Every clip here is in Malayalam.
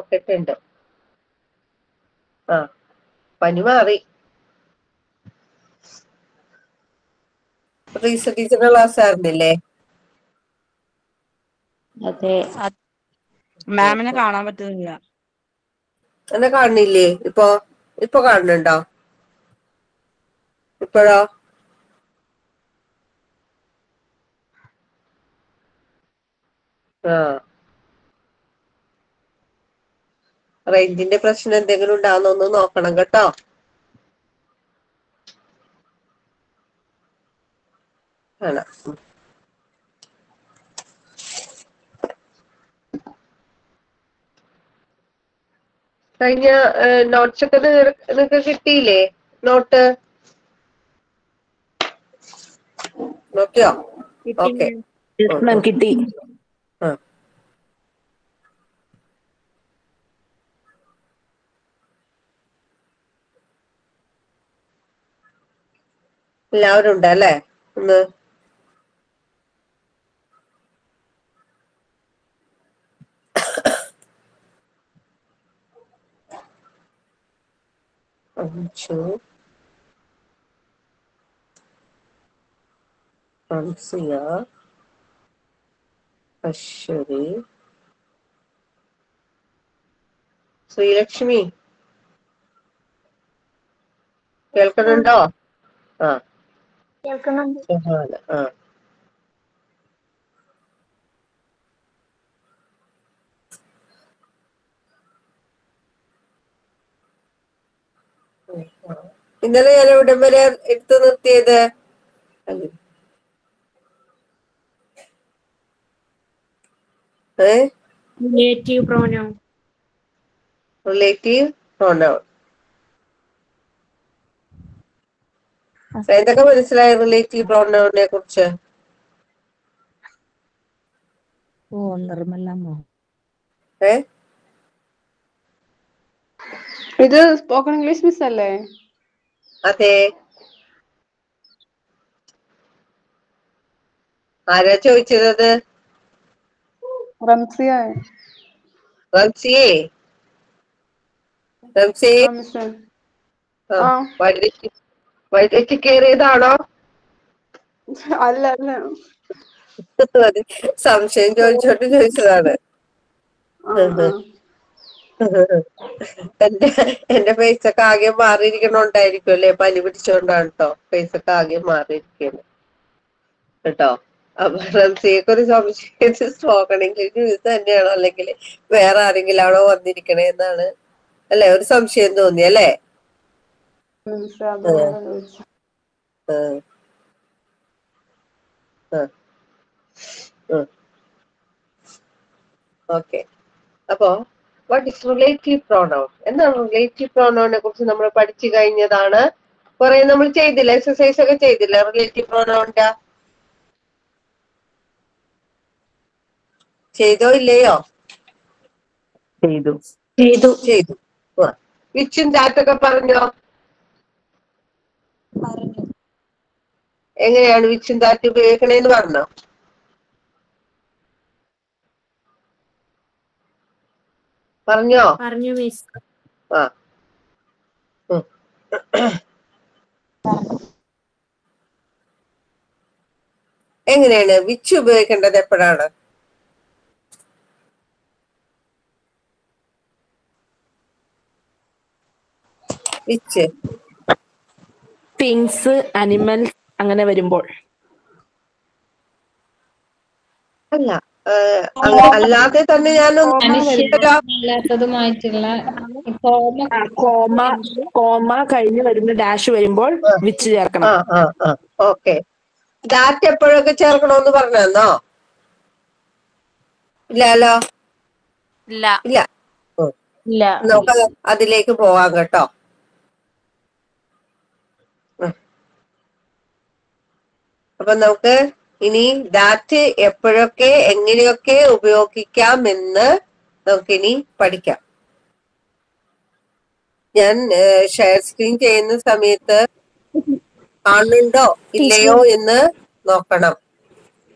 പോക്കറ്റ് ഉണ്ട് ആ പനി മാറി റീസ ടീച്ചറിന്റെ ക്ലാസ് ആയിരുന്നില്ലേ അതെ മാമിനെ കാണാൻ പറ്റുന്നില്ല എന്നെ കാണുന്നില്ലേ ഇപ്പൊ ഇപ്പൊ കാണുന്നുണ്ടോ ഇപ്പോഴോ ആ റേഞ്ചിന്റെ പ്രശ്നം എന്തെങ്കിലും ഉണ്ടാവുന്നൊന്ന് നോക്കണം കേട്ടോ കാണാം ഉം. കഴിഞ്ഞ നോട്ട്സ് ഒക്കെ നിങ്ങൾക്ക് കിട്ടിയില്ലേ നോട്ട് നോക്കിയോ ഓക്കെ മാം കിട്ടി ആ എല്ലാവരും ഉണ്ട് അല്ലേ ഒന്ന് അഞ്ചു അൻസിയ അശ്വതി ശ്രീലക്ഷ്മി കേൾക്കുന്നുണ്ടോ ആ കേൾക്കുന്നുണ്ട് സുഹാന ആ ഇന്നലെ ഞാൻ എവിടം വരെ എടുത്തു നിർത്തിയത് ഏ റിലേറ്റീവ് പ്രോനൗൺ റിലേറ്റീവ് പ്രോനൗൺ എന്തൊക്കെ മനസ്സിലായി റിലേറ്റീവ് പ്രോനൗണിനെ കുറിച്ച് ഓ നിർമ്മലമ്മോ ഏ ഇത് സ്പോക്കൺ ഇംഗ്ലീഷ് മിസ് അല്ലേ അതെ ആരാ ചോദിച്ചത് റംസിയ റംസിയെ റംസിയെ ആ മിസ് ആ, ആ. വഴിതെറ്റി വഴിതെറ്റി കയറിയതാണോ അല്ല അല്ല അത് സംശയം ചോദിച്ചോണ്ട് ചോദിച്ചതാണ് ആ, ആ. എന്റെ എന്റെ ഫേസ് ഒക്കെ ആകെ മാറിയിരിക്കണോണ്ടായിരിക്കും അല്ലെ പനി പിടിച്ചോണ്ടാണ് കേട്ടോ ഫേസ് ഒക്കെ ആകെ മാറിയിരിക്കുന്നു കേട്ടോ അപ്പൊ റംസിയൊക്കെ ഒരു സംശയം സ്പോക്കൺ ഇംഗ്ലീഷ് ന്യൂസ് തന്നെയാണോ അല്ലെങ്കിൽ വേറെ ആരെങ്കിലും ആണോ വന്നിരിക്കണേ എന്നാണ് അല്ലെ ഒരു സംശയം തോന്നി അല്ലേ മിസ് അതുകൊണ്ടാ ചോദിച്ചത് ഓക്കെ അപ്പോ വാട്ട് ഇസ് റിലേറ്റീവ് പ്രോണൗൺ എന്താണ് റിലേറ്റീവ് പ്രോണൗണിനെ കുറിച്ച് നമ്മൾ പഠിച്ചു കഴിഞ്ഞതാണ് കുറെ നമ്മൾ ചെയ്തില്ല എക്സസൈസ് ഒക്കെ ചെയ്തില്ല റിലേറ്റീവ് പ്രോണൗണിന്റെ ചെയ്തോ ഇല്ലയോ ചെയ്തു ചെയ്തു ചെയ്തു ആ. വിച്ചും ചാറ്റൊക്കെ പറഞ്ഞോ എങ്ങനെയാണ് വിച്ചും ചാറ്റ് ഉപയോഗിക്കണേന്ന് പറഞ്ഞോ പറഞ്ഞോ പറഞ്ഞു മിസ് ആ ഉം. എങ്ങനെയാണ് വിച്ച് ഉപയോഗിക്കേണ്ടത് എപ്പോഴാണ് വിച്ച് തിങ്സ് അനിമൽസ് അങ്ങനെ വരുമ്പോൾ അല്ല ആ, അങ്ങ- അല്ലാതെ തന്നെ ഞാനൊന്ന് അല്ലാത്തതുമായിട്ടുള്ള കോമ കോമ കോമ കഴിഞ്ഞ് വരുന്ന ഡാഷ് വരുമ്പോൾ വിച്ച് ചേർക്കണം ആ ആ ആ ഓക്കെ ഡാറ്റ എപ്പോഴൊക്കെ ചേർക്കണമെന്ന് പറഞ്ഞോ ഇല്ലല്ലോ ഇല്ല ഇല്ല ഉം. ഇല്ല നമുക്ക് അതിലേക്ക് പോവാം കേട്ടോ ഉം. അപ്പൊ നമുക്ക് ഇനി ഡാറ്റ് എപ്പോഴൊക്കെ എങ്ങനെയൊക്കെ ഉപയോഗിക്കാം എന്ന് നമുക്കിനി പഠിക്കാം ഞാൻ ഷെയർ സ്ക്രീൻ ചെയ്യുന്ന സമയത്ത് കാണുന്നുണ്ടോ ഇല്ലയോ എന്ന് നോക്കണം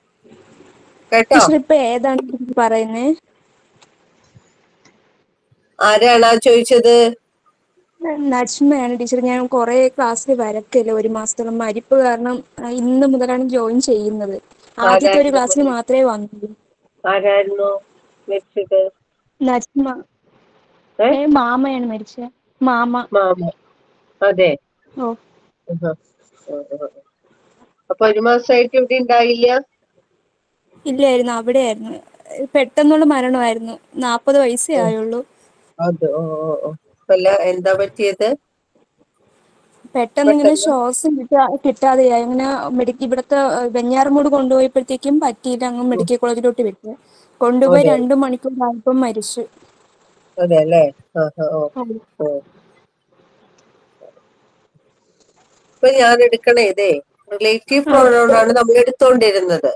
കേട്ടോ ടീച്ചർ ഇപ്പൊ ഏതാണ് പറയുന്നത് ആരാണ് ആ ചോദിച്ചത് നജ്മയാണ് ടീച്ചർ ഞാൻ കുറെ ക്ലാസ്സിൽ വരക്കില്ല ഒരു മാസത്തോളം മരിപ്പ് കാരണം ആ, ഇന്ന് മുതലാണ് ജോയിൻ ചെയ്യുന്നത് ആദ്യത്തെ ഒരു ക്ലാസ്സിൽ മാത്രമേ വന്നുള്ളൂ ആരായിരുന്നു മരിച്ചത് നജ്മ ഏ? ഏ, മാമയാണ് മരിച്ചത് മാമ മാമ അതെ ഓ ആഹാ. ആ, ആ. അപ്പൊ ഒരു മാസമായിട്ട് ഇവിടെ ഉണ്ടായില്ല ഇല്ലായിരുന്നു അവിടെയായിരുന്നു പെട്ടെന്നുള്ള മരണമായിരുന്നു നാപ്പത് വയസ്സേ ആയുള്ളൂ അത് ഓ ഓ ഓ അല്ല എന്താ പറ്റിയത് പെട്ടെന്ന് ഇങ്ങനെ ശ്വാസം കിട്ടാ കിട്ടാതെയായി അങ്ങനെ മെഡിക്കൽ ഇവിടുത്തെ വെഞ്ഞാറമൂട് കൊണ്ടുപോയപ്പോഴത്തേക്കും പറ്റിയില്ല അങ്ങ് മെഡിക്കൽ കോളേജിലോട്ട് വിട്ടു കൊണ്ടുപോയി അതെ. രണ്ടു മണിക്കൂർ ആയപ്പം മരിച്ചു അതെ അല്ലേ ആ ആ ഓ ഓ ഇപ്പൊ ഞാൻ എടുക്കണ ഇതേ റിലേറ്റീവ് പ്രോണൗൺ ആണ് നമ്മൾ എടുത്തോണ്ടിരുന്നത്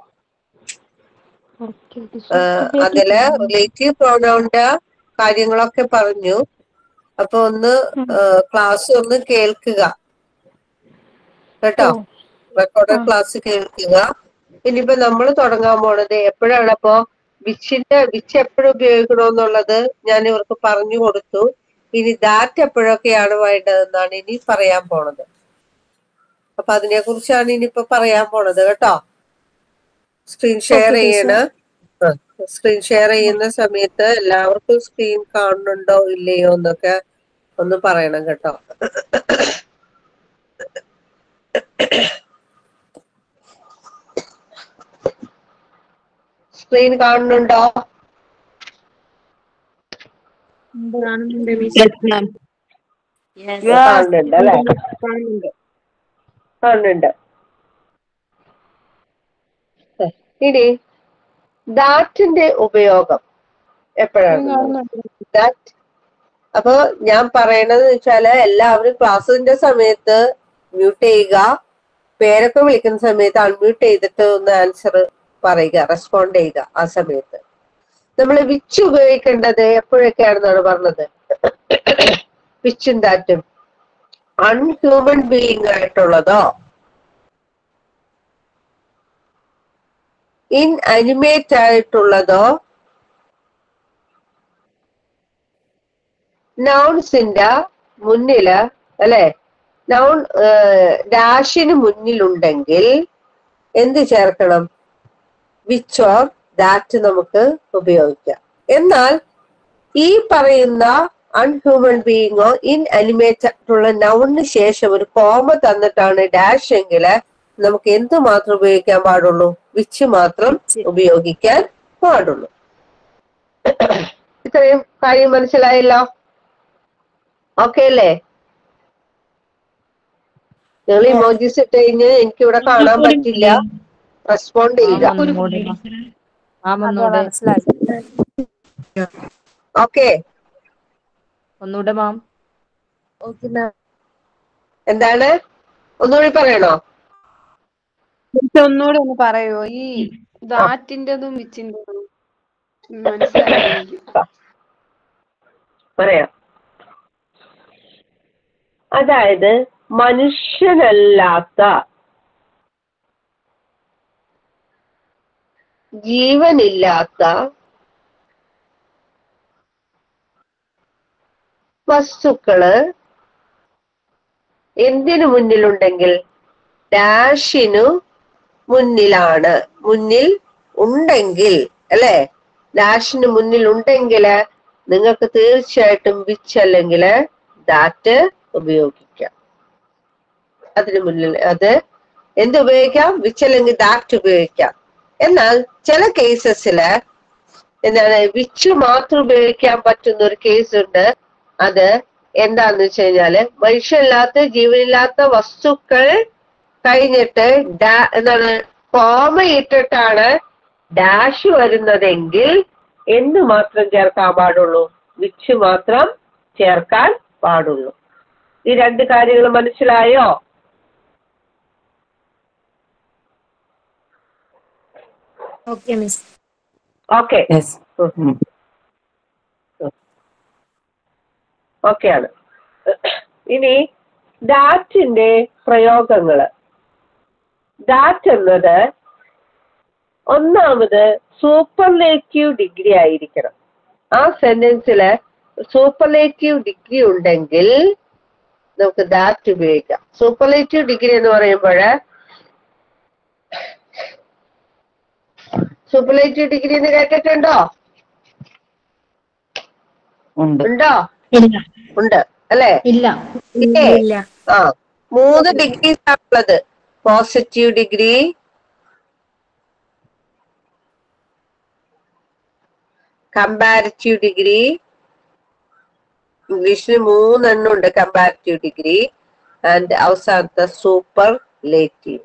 ആ, അതില് റിലേറ്റീവ് പ്രോണൗണിന്റെ കാര്യങ്ങളൊക്കെ പറഞ്ഞു അപ്പൊ ഒന്ന് ക്ലാസ് ഒന്ന് കേൾക്കുക കേട്ടോ റെക്കോർഡഡ് ക്ലാസ് കേൾക്കുക ഇനിയിപ്പോ നമ്മൾ തുടങ്ങാൻ പോണത് എപ്പോഴാണ് അപ്പോ വിച്ചിന്റെ വിച്ച് എപ്പോഴും ഉപയോഗിക്കണമെന്നുള്ളത് ഞാൻ ഇവർക്ക് പറഞ്ഞു കൊടുത്തു ഇനി ദാറ്റ് എപ്പോഴൊക്കെയാണ് വേണ്ടതെന്നാണ് ഇനി പറയാൻ പോണത് അപ്പൊ അതിനെ കുറിച്ചാണ് ഇനിയിപ്പോ പറയാൻ പോണത് കേട്ടോ സ്ക്രീൻ ഷെയർ Okay, ചെയ്യണ സ്ക്രീൻ ഷെയർ ചെയ്യുന്ന സമയത്ത് എല്ലാവർക്കും സ്ക്രീൻ കാണുന്നുണ്ടോ ഇല്ലയോ എന്നൊക്കെ ഒന്ന് പറയണം കേട്ടോ സ്ക്രീൻ കാണുന്നുണ്ടോ കാണുന്നുണ്ട് മിസ് കാണുന്നുണ്ട് അല്ലെ കാണുന്നുണ്ട് ഏ, ഇനി ദാറ്റിന്റെ ഉപയോഗം എപ്പോഴാണ് ദാറ്റ് അപ്പൊ ഞാൻ പറയണത് വെച്ചാല് എല്ലാവരും ക്ലാസ്സിന്റെ സമയത്ത് മ്യൂട്ട് ചെയ്യുക പേരൊക്കെ വിളിക്കുന്ന സമയത്ത് അൺമ്യൂട്ട് ചെയ്തിട്ട് ഒന്ന് ആൻസർ പറയുക റെസ്പോണ്ട് ചെയ്യുക ആ സമയത്ത് നമ്മൾ വിച്ച് ഉപയോഗിക്കേണ്ടത് എപ്പോഴൊക്കെയാണെന്നാണ് പറഞ്ഞത് വിച്ചും ദാറ്റും അൺഹ്യൂമൻ ബീയിങ് ആയിട്ടുള്ളതോ ഇൻ അനിമേറ്റ് ആയിട്ടുള്ളതോ നൗൺസിന്റെ മുന്നില് അല്ലെ നൗൺ ഡാഷിന് മുന്നിലുണ്ടെങ്കിൽ എന്ത് ചേർക്കണം വിച്ച് ഓർ ദാറ്റ് നമുക്ക് ഉപയോഗിക്കാം എന്നാൽ ഈ പറയുന്ന അൺഹ്യൂമൻ ബീയിങ്ങോ ഇൻ അനിമേറ്റ് ആയിട്ടുള്ള നൗണിന് ശേഷം ഒരു കോമ തന്നിട്ടാണ് ഡാഷ് എങ്കിൽ നമുക്ക് എന്ത് മാത്രം ഉപയോഗിക്കാൻ പാടുള്ളൂ വിച്ച് മാത്രം ഉപയോഗിക്കാൻ പാടുള്ളൂ ഇത്രയും കാര്യം മനസ്സിലായല്ലോ ഓക്കെ അല്ലേ നിങ്ങൾ ഇമോജീസ് ഇട്ട് കഴിഞ്ഞ് എനിക്ക് ഇവിടെ കാണാൻ പറ്റില്ല റെസ്പോണ്ട് ചെയ്യുക മാം ഒന്നുകൂടെ ഓക്കെ ഒന്നുകൂടെ മാം എന്താണ് ഒന്നുകൂടി പറയണോ മിസ് ഒന്നുകൂടെ ഒന്ന് പറയോ ഈ ദാറ്റിന്റെതും വിച്ചിന്റെതും മനസ്സിലായില്ല എനിക്ക് പറയാം അതായത് മനുഷ്യനല്ലാത്ത ജീവനില്ലാത്ത വസ്തുക്കള് എന്തിനു മുന്നിലുണ്ടെങ്കിൽ ഡാഷിനു മുന്നിലാണ് മുന്നിൽ ഉണ്ടെങ്കിൽ അല്ലെ ഡാഷിന് മുന്നിൽ ഉണ്ടെങ്കിൽ നിങ്ങൾക്ക് തീർച്ചയായിട്ടും വിച്ച് അല്ലെങ്കിൽ ദാറ്റ് ഉപയോഗിക്കാം അതിന് മുന്നിൽ അത് എന്ത് ഉപയോഗിക്കാം വിച്ച് അല്ലെങ്കിൽ ദാറ്റ് ഉപയോഗിക്കാം എന്നാൽ ചില കേസസില് എന്താണ് വിച്ച് മാത്രം ഉപയോഗിക്കാൻ പറ്റുന്ന ഒരു കേസ് ഉണ്ട് അത് എന്താന്ന് വെച്ച് കഴിഞ്ഞാല് മനുഷ്യനില്ലാത്ത ജീവനില്ലാത്ത വസ്തുക്കൾ കഴിഞ്ഞിട്ട് ഡാ എന്താണ് കോമ ഇട്ടിട്ടാണ് ഡാഷ് വരുന്നതെങ്കിൽ എന്ത് മാത്രം ചേർക്കാൻ പാടുള്ളൂ വിച്ച് മാത്രം ചേർക്കാൻ പാടുള്ളൂ ഈ രണ്ട് കാര്യങ്ങൾ മനസ്സിലായോ ഓക്കെ മിസ് ഓക്കെ ഓക്കെയാണ് ഇനി ഡാറ്റിന്റെ പ്രയോഗങ്ങള് ഡാറ്റ് എന്നത് ഒന്നാമത് സൂപ്പർലേറ്റീവ് ഡിഗ്രി ആയിരിക്കണം ആ സെന്റൻസില് സൂപ്പർലേറ്റീവ് ഡിഗ്രി ഉണ്ടെങ്കിൽ നമുക്ക് ദാറ്റ് ഉപയോഗിക്കാം സൂപ്പർലേറ്റീവ് ഡിഗ്രി എന്ന് പറയുമ്പോൾ സൂപ്പർലേറ്റീവ് ഡിഗ്രി എന്ന് കേട്ടിട്ടുണ്ടോ ഉണ്ട് ഉണ്ടോ ഇല്ല ഉണ്ട് അല്ലേ ഇല്ല ഇല്ലേ? ഇല്ല ആ മൂന്ന് ഡിഗ്രീസ് ആണുള്ളത് പോസിറ്റീവ് ഡിഗ്രി കമ്പാരിറ്റീവ് ഡിഗ്രി ഇംഗ്ലീഷിൽ മൂന്നെണ്ണം ഉണ്ട് കമ്പാരിറ്റീവ് ഡിഗ്രി ആൻഡ് അവസാനത്തെ superlative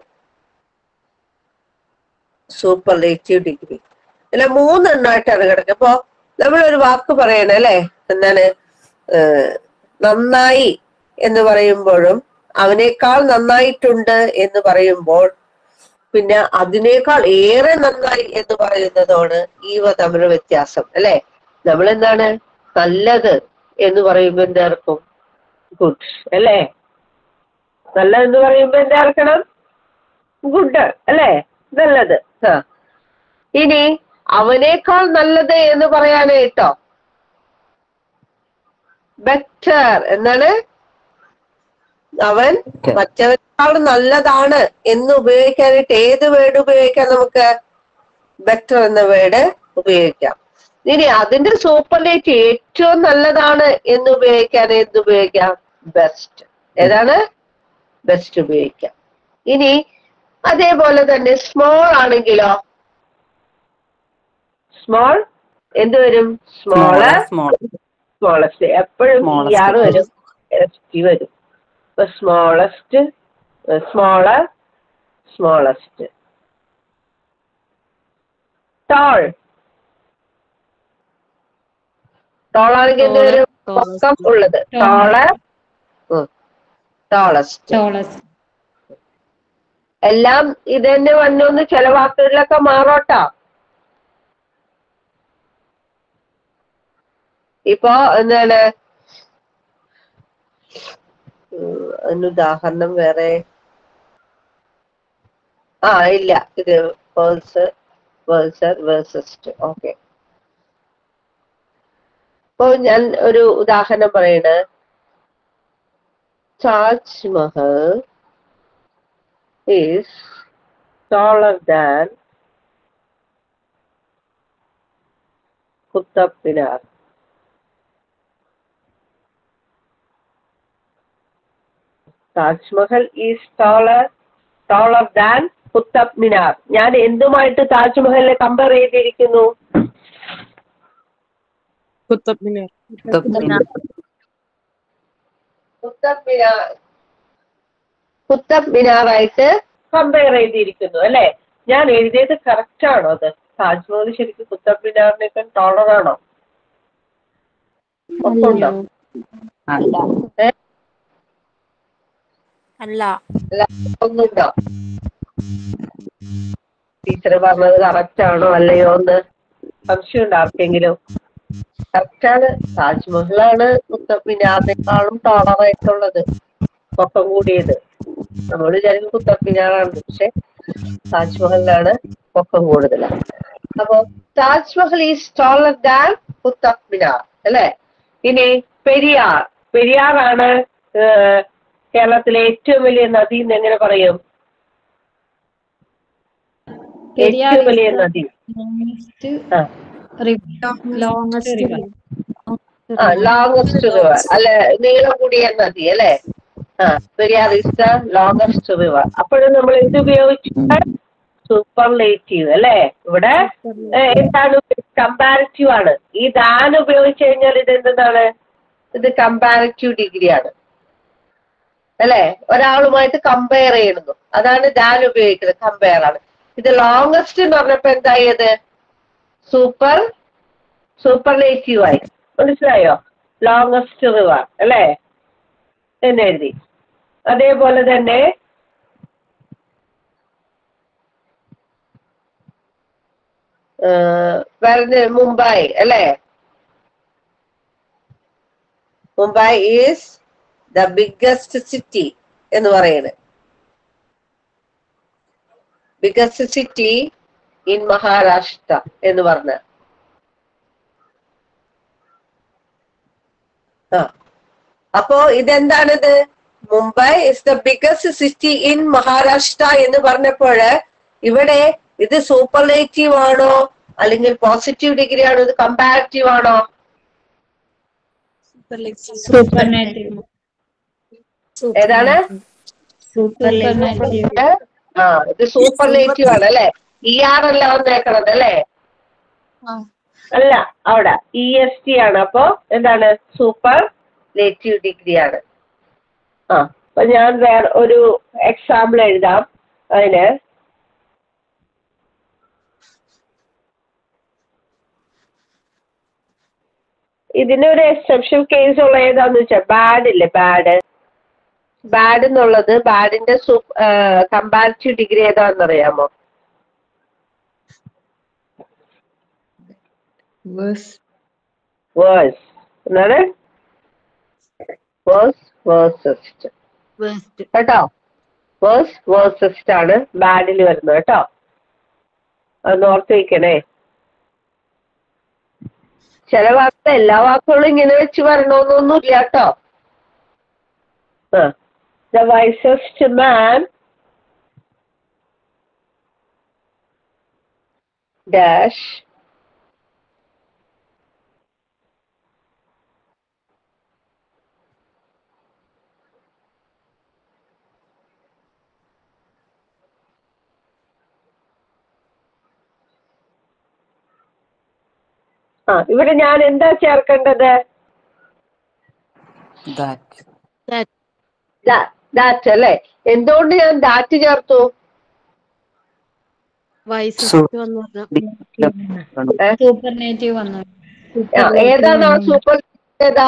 superlative degree അല്ല മൂന്നെണ്ണമായിട്ടാണ് കിടക്കുക അപ്പോ നമ്മളൊരു വാക്ക് പറയണം അല്ലെ എന്താണ് ഏഹ്, നന്നായി എന്ന് പറയുമ്പോഴും അവനേക്കാൾ നന്നായിട്ടുണ്ട് എന്ന് പറയുമ്പോൾ പിന്നെ അതിനേക്കാൾ ഏറെ നന്നായി എന്ന് പറയുന്നതാണ് ഈവ തമ്മിൽ വ്യത്യാസം അല്ലെ നമ്മൾ എന്താണ് നല്ലത് എന്ന് പറയുമ്പോ എന്താർക്കും ഗുഡ് അല്ലേ നല്ലതെന്ന് പറയുമ്പോ എന്താർക്കണം ഗുഡ് അല്ലേ നല്ലത് ആ ഇനി അവനേക്കാൾ നല്ലത് എന്ന് പറയാനായിട്ടോ ബെറ്റർ എന്താണ് അവൻ മറ്റവനേക്കാൾ നല്ലതാണ് എന്ന് ഉപയോഗിക്കാനായിട്ട് ഏത് വേർഡ് ഉപയോഗിക്കാം നമുക്ക് ബെറ്റർ എന്ന വേർഡ് ഉപയോഗിക്കാം ഇനി അതിന്റെ സൂപ്പർലേറ്റ് ഏറ്റവും നല്ലതാണ് എന്ന് ഉപയോഗിക്കാൻ എന്ത് ഉപയോഗിക്കാം ബെസ്റ്റ് ഏതാണ് ബെസ്റ്റ് ഉപയോഗിക്കാം ഇനി അതേപോലെ തന്നെ സ്മോൾ ആണെങ്കിലോ സ്മോൾ എന്ത് വരും സ്മോള് സ്മോൾ സ്മോളസ്റ്റ് എപ്പോഴും Smallest. ഇയാറ് വരും എസ് ടി വരും ഇപ്പൊ smallest smaller smallest tall tall ആണെങ്കിൽ എന്ത് വരും പൊക്കം ഉള്ളത് ടോള് ടോളസ്റ്റ് ചോളസ് എല്ലാം ഇത് തന്നെ വന്നൊന്ന് ചില വാക്കുകളിലൊക്കെ മാറോട്ടോ ഇപ്പൊ എന്താണ് ഉം, അതിന് ഉദാഹരണം വേറെ ആ ഇല്ല ഇത് വേഴ്സ് വേഴ്സർ വേഴ്സസ്റ്റ് ഓക്കെ ഇപ്പൊ ഞാൻ ഒരു ഉദാഹരണം പറയണ Taj Mahal is taller than Qutub Minar. Taj Mahal is taller taller than Qutub Minar. ഞാൻ എന്തുമായിട്ട് താജ്മഹലിനെ കമ്പയർ ചെയ്തിരിക്കുന്നു കുത്തബ് മിനാർ കുത്തബ് മിനാറായിട്ട് കമ്പയർ ചെയ്തിരിക്കുന്നു അല്ലെ ഞാൻ എഴുതിയത് കറക്റ്റ് ആണോ അത് താജ്മഹൽ ശരിക്കും കുത്തബ് മിനാറിനേക്കാൾ ടോളർ ആണോ ഒപ്പുണ്ടോ ഏ? അല്ല അല്ല ഒന്നുണ്ടോ ടീച്ചർ പറഞ്ഞത് കറക്റ്റ് ആണോ അല്ലയോ എന്ന് സംശയമുണ്ട് ആർക്കെങ്കിലും കറക്റ്റാണ് താജ്മഹലാണ് കുത്തബ് മിനാറിനേക്കാളും ടോളറായിട്ടുള്ളത് പൊക്കം കൂടിയത് നമ്മൾ വിചാരിക്കും കുത്തബ് മിനാറാണ് പക്ഷെ താജ്മഹലിലാണ് പൊക്കം കൂടുതൽ അപ്പൊ Taj Mahal is taller than Qutub Minar അല്ലെ ഇനി പെരിയാർ പെരിയാറാണ് ഏഹ്, കേരളത്തിലെ ഏറ്റവും വലിയ നദി എന്ന് എങ്ങനെ പറയും പെരിയാർ ഏറ്റവും വലിയ നദി ആ ലോങ്സ്റ്റ് റിവർ ആ ലോങ്സ്റ്റ് റിവർ അല്ലെ നീളം കൂടിയ നദി അല്ലെ ആ Periyar is the longest river അപ്പോഴും നമ്മൾ എന്ത് ഉപയോഗിച്ചു സൂപ്പർലേറ്റീവ് അല്ലെ ഇവിടെ ഏ, എന്താണ് കമ്പാരിറ്റീവ് ആണ് ഈ ദാൻ ഉപയോഗിച്ച് കഴിഞ്ഞാൽ ഇത് എന്താണ് ഇത് കമ്പാരിറ്റീവ് ഡിഗ്രി ആണ് അല്ലെ ഒരാളുമായിട്ട് കമ്പയർ ചെയ്യുന്നു അതാണ് ദാൻ ഉപയോഗിക്കുന്നത് കമ്പയർ ആണ് ഇത് ലോങ്സ്റ്റ് എന്ന് പറഞ്ഞപ്പോ എന്തായത് സൂപ്പർ സൂപ്പർലേറ്റീവ് ആയി മനസ്സിലായോ ലോങ്സ്റ്റ് റിവർ അല്ലേ എന്ന് എഴുതി അതേപോലെ തന്നെ വരുന്ന മുംബൈ അല്ലേ Mumbai is the biggest city എന്ന് പറയുന്നത് ബിഗ്ഗസ്റ്റ് സിറ്റി ഇൻ മഹാരാഷ്ട്ര എന്ന് പറഞ്ഞ അപ്പോ ഇതെന്താണിത് Mumbai is the biggest city in Maharashtra എന്ന് പറഞ്ഞപ്പോഴ് ഇവിടെ ഇത് സൂപ്പർലേറ്റീവ് ആണോ അല്ലെങ്കിൽ പോസിറ്റീവ് ഡിഗ്രി ആണോ ഇത് കമ്പാരിറ്റീവ് ആണോ സൂപ്പർനേറ്റീവ് ഏതാണ് സൂപ്പർനേറ്റീവ് ആ ഇത് സൂപ്പർലേറ്റീവ് ആണ് അല്ലെ ഇ ആർ അല്ല വന്നേക്കണത് അല്ലേ അല്ല അവിടെ ഇ എസ് ടി ആണ് അപ്പോ എന്താണ് സൂപ്പർ ലേറ്റീവ് ഡിഗ്രി ആണ് ആ അപ്പൊ ഞാൻ വേറെ ഒരു എക്സാമ്പിൾ എഴുതാം അതിന് ഇതിനൊരു എക്സെപ്ഷൻ കേസ് ഉള്ള ഏതാന്ന് വെച്ചാൽ ബാഡ് ഇല്ലേ ബാഡ് ബാഡ് എന്നുള്ളത് ബാഡിന്റെ കമ്പാരിറ്റീവ് ഡിഗ്രി ഏതാണെന്നറിയാമോ വേഴ്സ് എന്താണ് വേഴ്സ് വേഴ്സസ്റ്റ് കേട്ടോ വേഴ്സ് വേഴ്സസ്റ്റ് ആണ് ബാഡിൽ വരുന്നത് കേട്ടോ അത് ഓർത്ത് വയ്ക്കണേ ചില വാക്കുകൾ എല്ലാ വാക്കുകളും ഇങ്ങനെ വെച്ച് വരണമെന്നൊന്നുമില്ല കേട്ടോ ആ ദ വൈസസ്റ്റ് മാൻ ഡാഷ് ആ ഇവിടെ ഞാൻ എന്താ ചേർക്കേണ്ടത് ദാറ്റ് അല്ലേ എന്തുകൊണ്ട് ഞാൻ ദാറ്റ് ചേർത്തു ഏ? സൂപ്പർനേറ്റീവ് വന്നു ആ, ഏതാണ് ആ സൂപ്പർ ഏതാ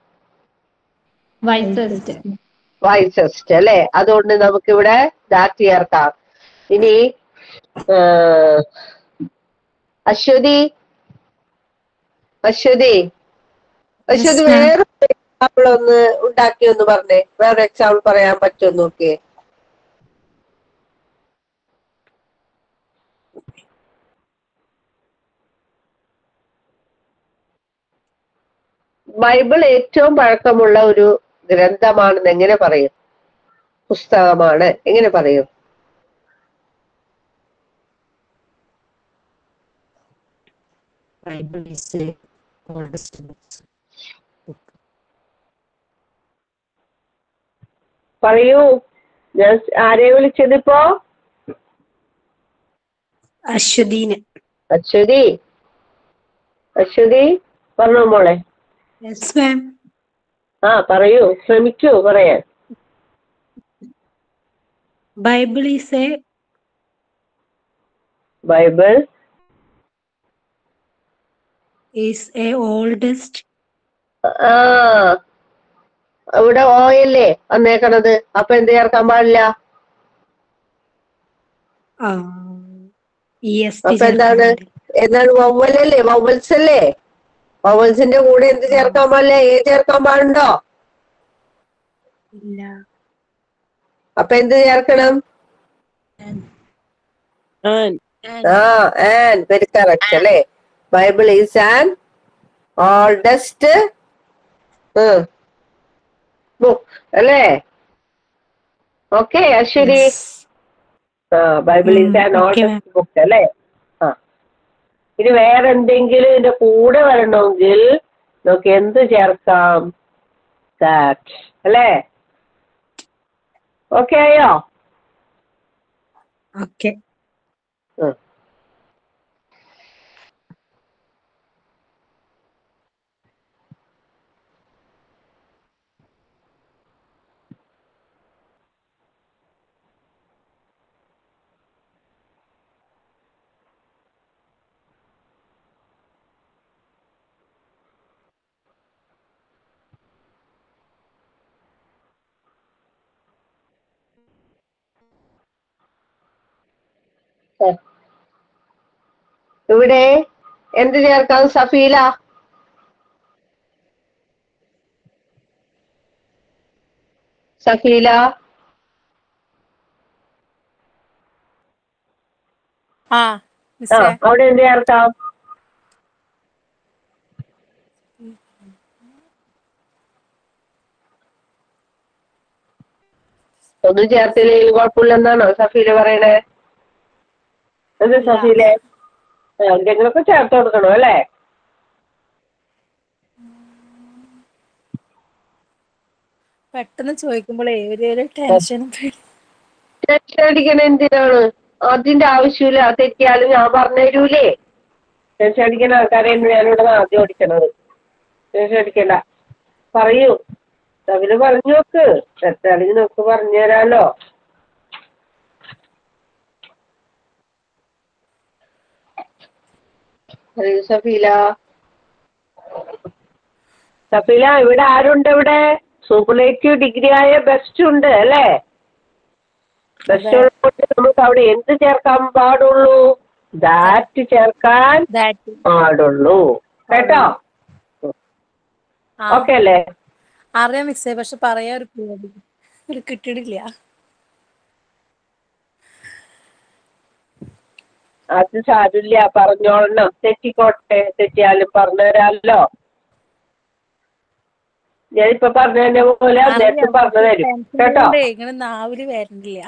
വൈസസ്റ്റ് വൈസസ്റ്റ് അല്ലേ അതുകൊണ്ട് നമുക്കിവിടെ ദാറ്റ് ചേർക്കാം ഇനി ആ, അശ്വതി അശ്വതി അശ്വതി വേറെ എക്സാമ്പിൾ ഒന്ന് ഉണ്ടാക്കി ഒന്ന് പറഞ്ഞേ വേറെ എക്സാമ്പിൾ പറയാൻ പറ്റുമോ നോക്കിയേ ബൈബിൾ ഏറ്റവും പഴക്കമുള്ള ഒരു ഗ്രന്ഥമാണെന്ന് എങ്ങനെ പറയും പുസ്തകമാണ് എങ്ങനെ പറയും Bible is a oldest book. പറയൂ ഞാൻ ആരെ വിളിച്ചതിപ്പോ അശ്വതീന് അശ്വതി അശ്വതി പറഞ്ഞോ മോളെ യെസ് മാം ആ പറയൂ ശ്രമിക്കൂ പറയാൻ Bible is a Bible is a oldest ആ ഇവിടെ ഓയല്ലേ വന്നേക്കണത് അപ്പൊ എന്ത് ചേർക്കാൻ പാടില്ല ഇ എസ് അപ്പൊ എന്താണ് എന്താണ് വവ്വലല്ലേ വവ്വൽസ് അല്ലേ വവ്വൽസിന്റെ കൂടെ എന്ത് ചേർക്കാൻ പാടില്ല ഏ ചേർക്കാൻ പാടുണ്ടോ ഇല്ല അപ്പൊ എന്ത് ചേർക്കണം ആ ആൻഡ് വെരി കറക്റ്റ് അല്ലേ Bible is an oldest book അല്ലേ ഓക്കെ അശ്വതി ആ Bible is an um, okay, oldest book അല്ലേ ആ ഇനി വേറെ എന്തെങ്കിലും ഇതിന്റെ കൂടെ വരണമെങ്കിൽ നമുക്ക് എന്ത് ചേർക്കാം ദാറ്റ് അല്ലേ ഓക്കെ ആയോ ഓക്കെ ഉം. ഇവിടെ എന്ത് ചേർക്കാം സഫീല സഫീല ആ ആ അവിടെ എന്ത് ചേർക്കാം ഒന്നും ചേർത്തില്ലെങ്കിൽ കുഴപ്പമില്ലെന്നാണോ സഫീല പറയണേ അത് സഫീലെ ആ, എന്തെങ്കിലുമൊക്കെ ചേർത്ത് കൊടുക്കണം അല്ലേ പെട്ടെന്ന് ചോദിക്കുമ്പോഴേ ഒരു ഒരു ടെൻഷനും ടെൻഷൻ അടിക്കണ എന്തിനാണ് അതിന്റെ ആവശ്യമില്ല തെറ്റിയാലും ഞാൻ പറഞ്ഞു തരൂലേ ടെൻഷൻ അടിക്കുന്ന ആൾക്കാരെയാണ് ഞാനിവിടെ ആദ്യം ഓടിക്കണത് ടെൻഷൻ അടിക്കണ്ട പറയൂ അവര് പറഞ്ഞു നോക്ക് തെറ്റാണെങ്കിൽ നോക്ക് പറഞ്ഞു തരാലോ പറയൂ സഫീല സഫീല ഇവിടെ ആരുണ്ട് ഇവിടെ സൂപ്പർലേറ്റീവ് ഡിഗ്രി ആയ ബെസ്റ്റ് ഉണ്ട് അല്ലേ ബെസ്റ്റ് ഉള്ളതുകൊണ്ട് നമുക്ക് അവിടെ എന്ത് ചേർക്കാൻ പാടുള്ളൂ ദാറ്റ് ചേർക്കാൻ ദാറ്റ് പാടുള്ളൂ കേട്ടോ ഓക്കെ അല്ലേ അറിയാം മിക്സേ പക്ഷെ പറയാൻ ഒരു പേടി ഒരു കിട്ടിയിട്ടില്ല അത് സാരില്ല പറഞ്ഞോളണം തെറ്റിക്കോട്ടെ തെറ്റിയാലും പറഞ്ഞുതരാമല്ലോ ഞാനിപ്പൊ പറഞ്ഞു തന്നെ പോലെ നേരത്തെ പറഞ്ഞു തരും കേട്ടോ ഇങ്ങനെ നാവില് വരണില്ല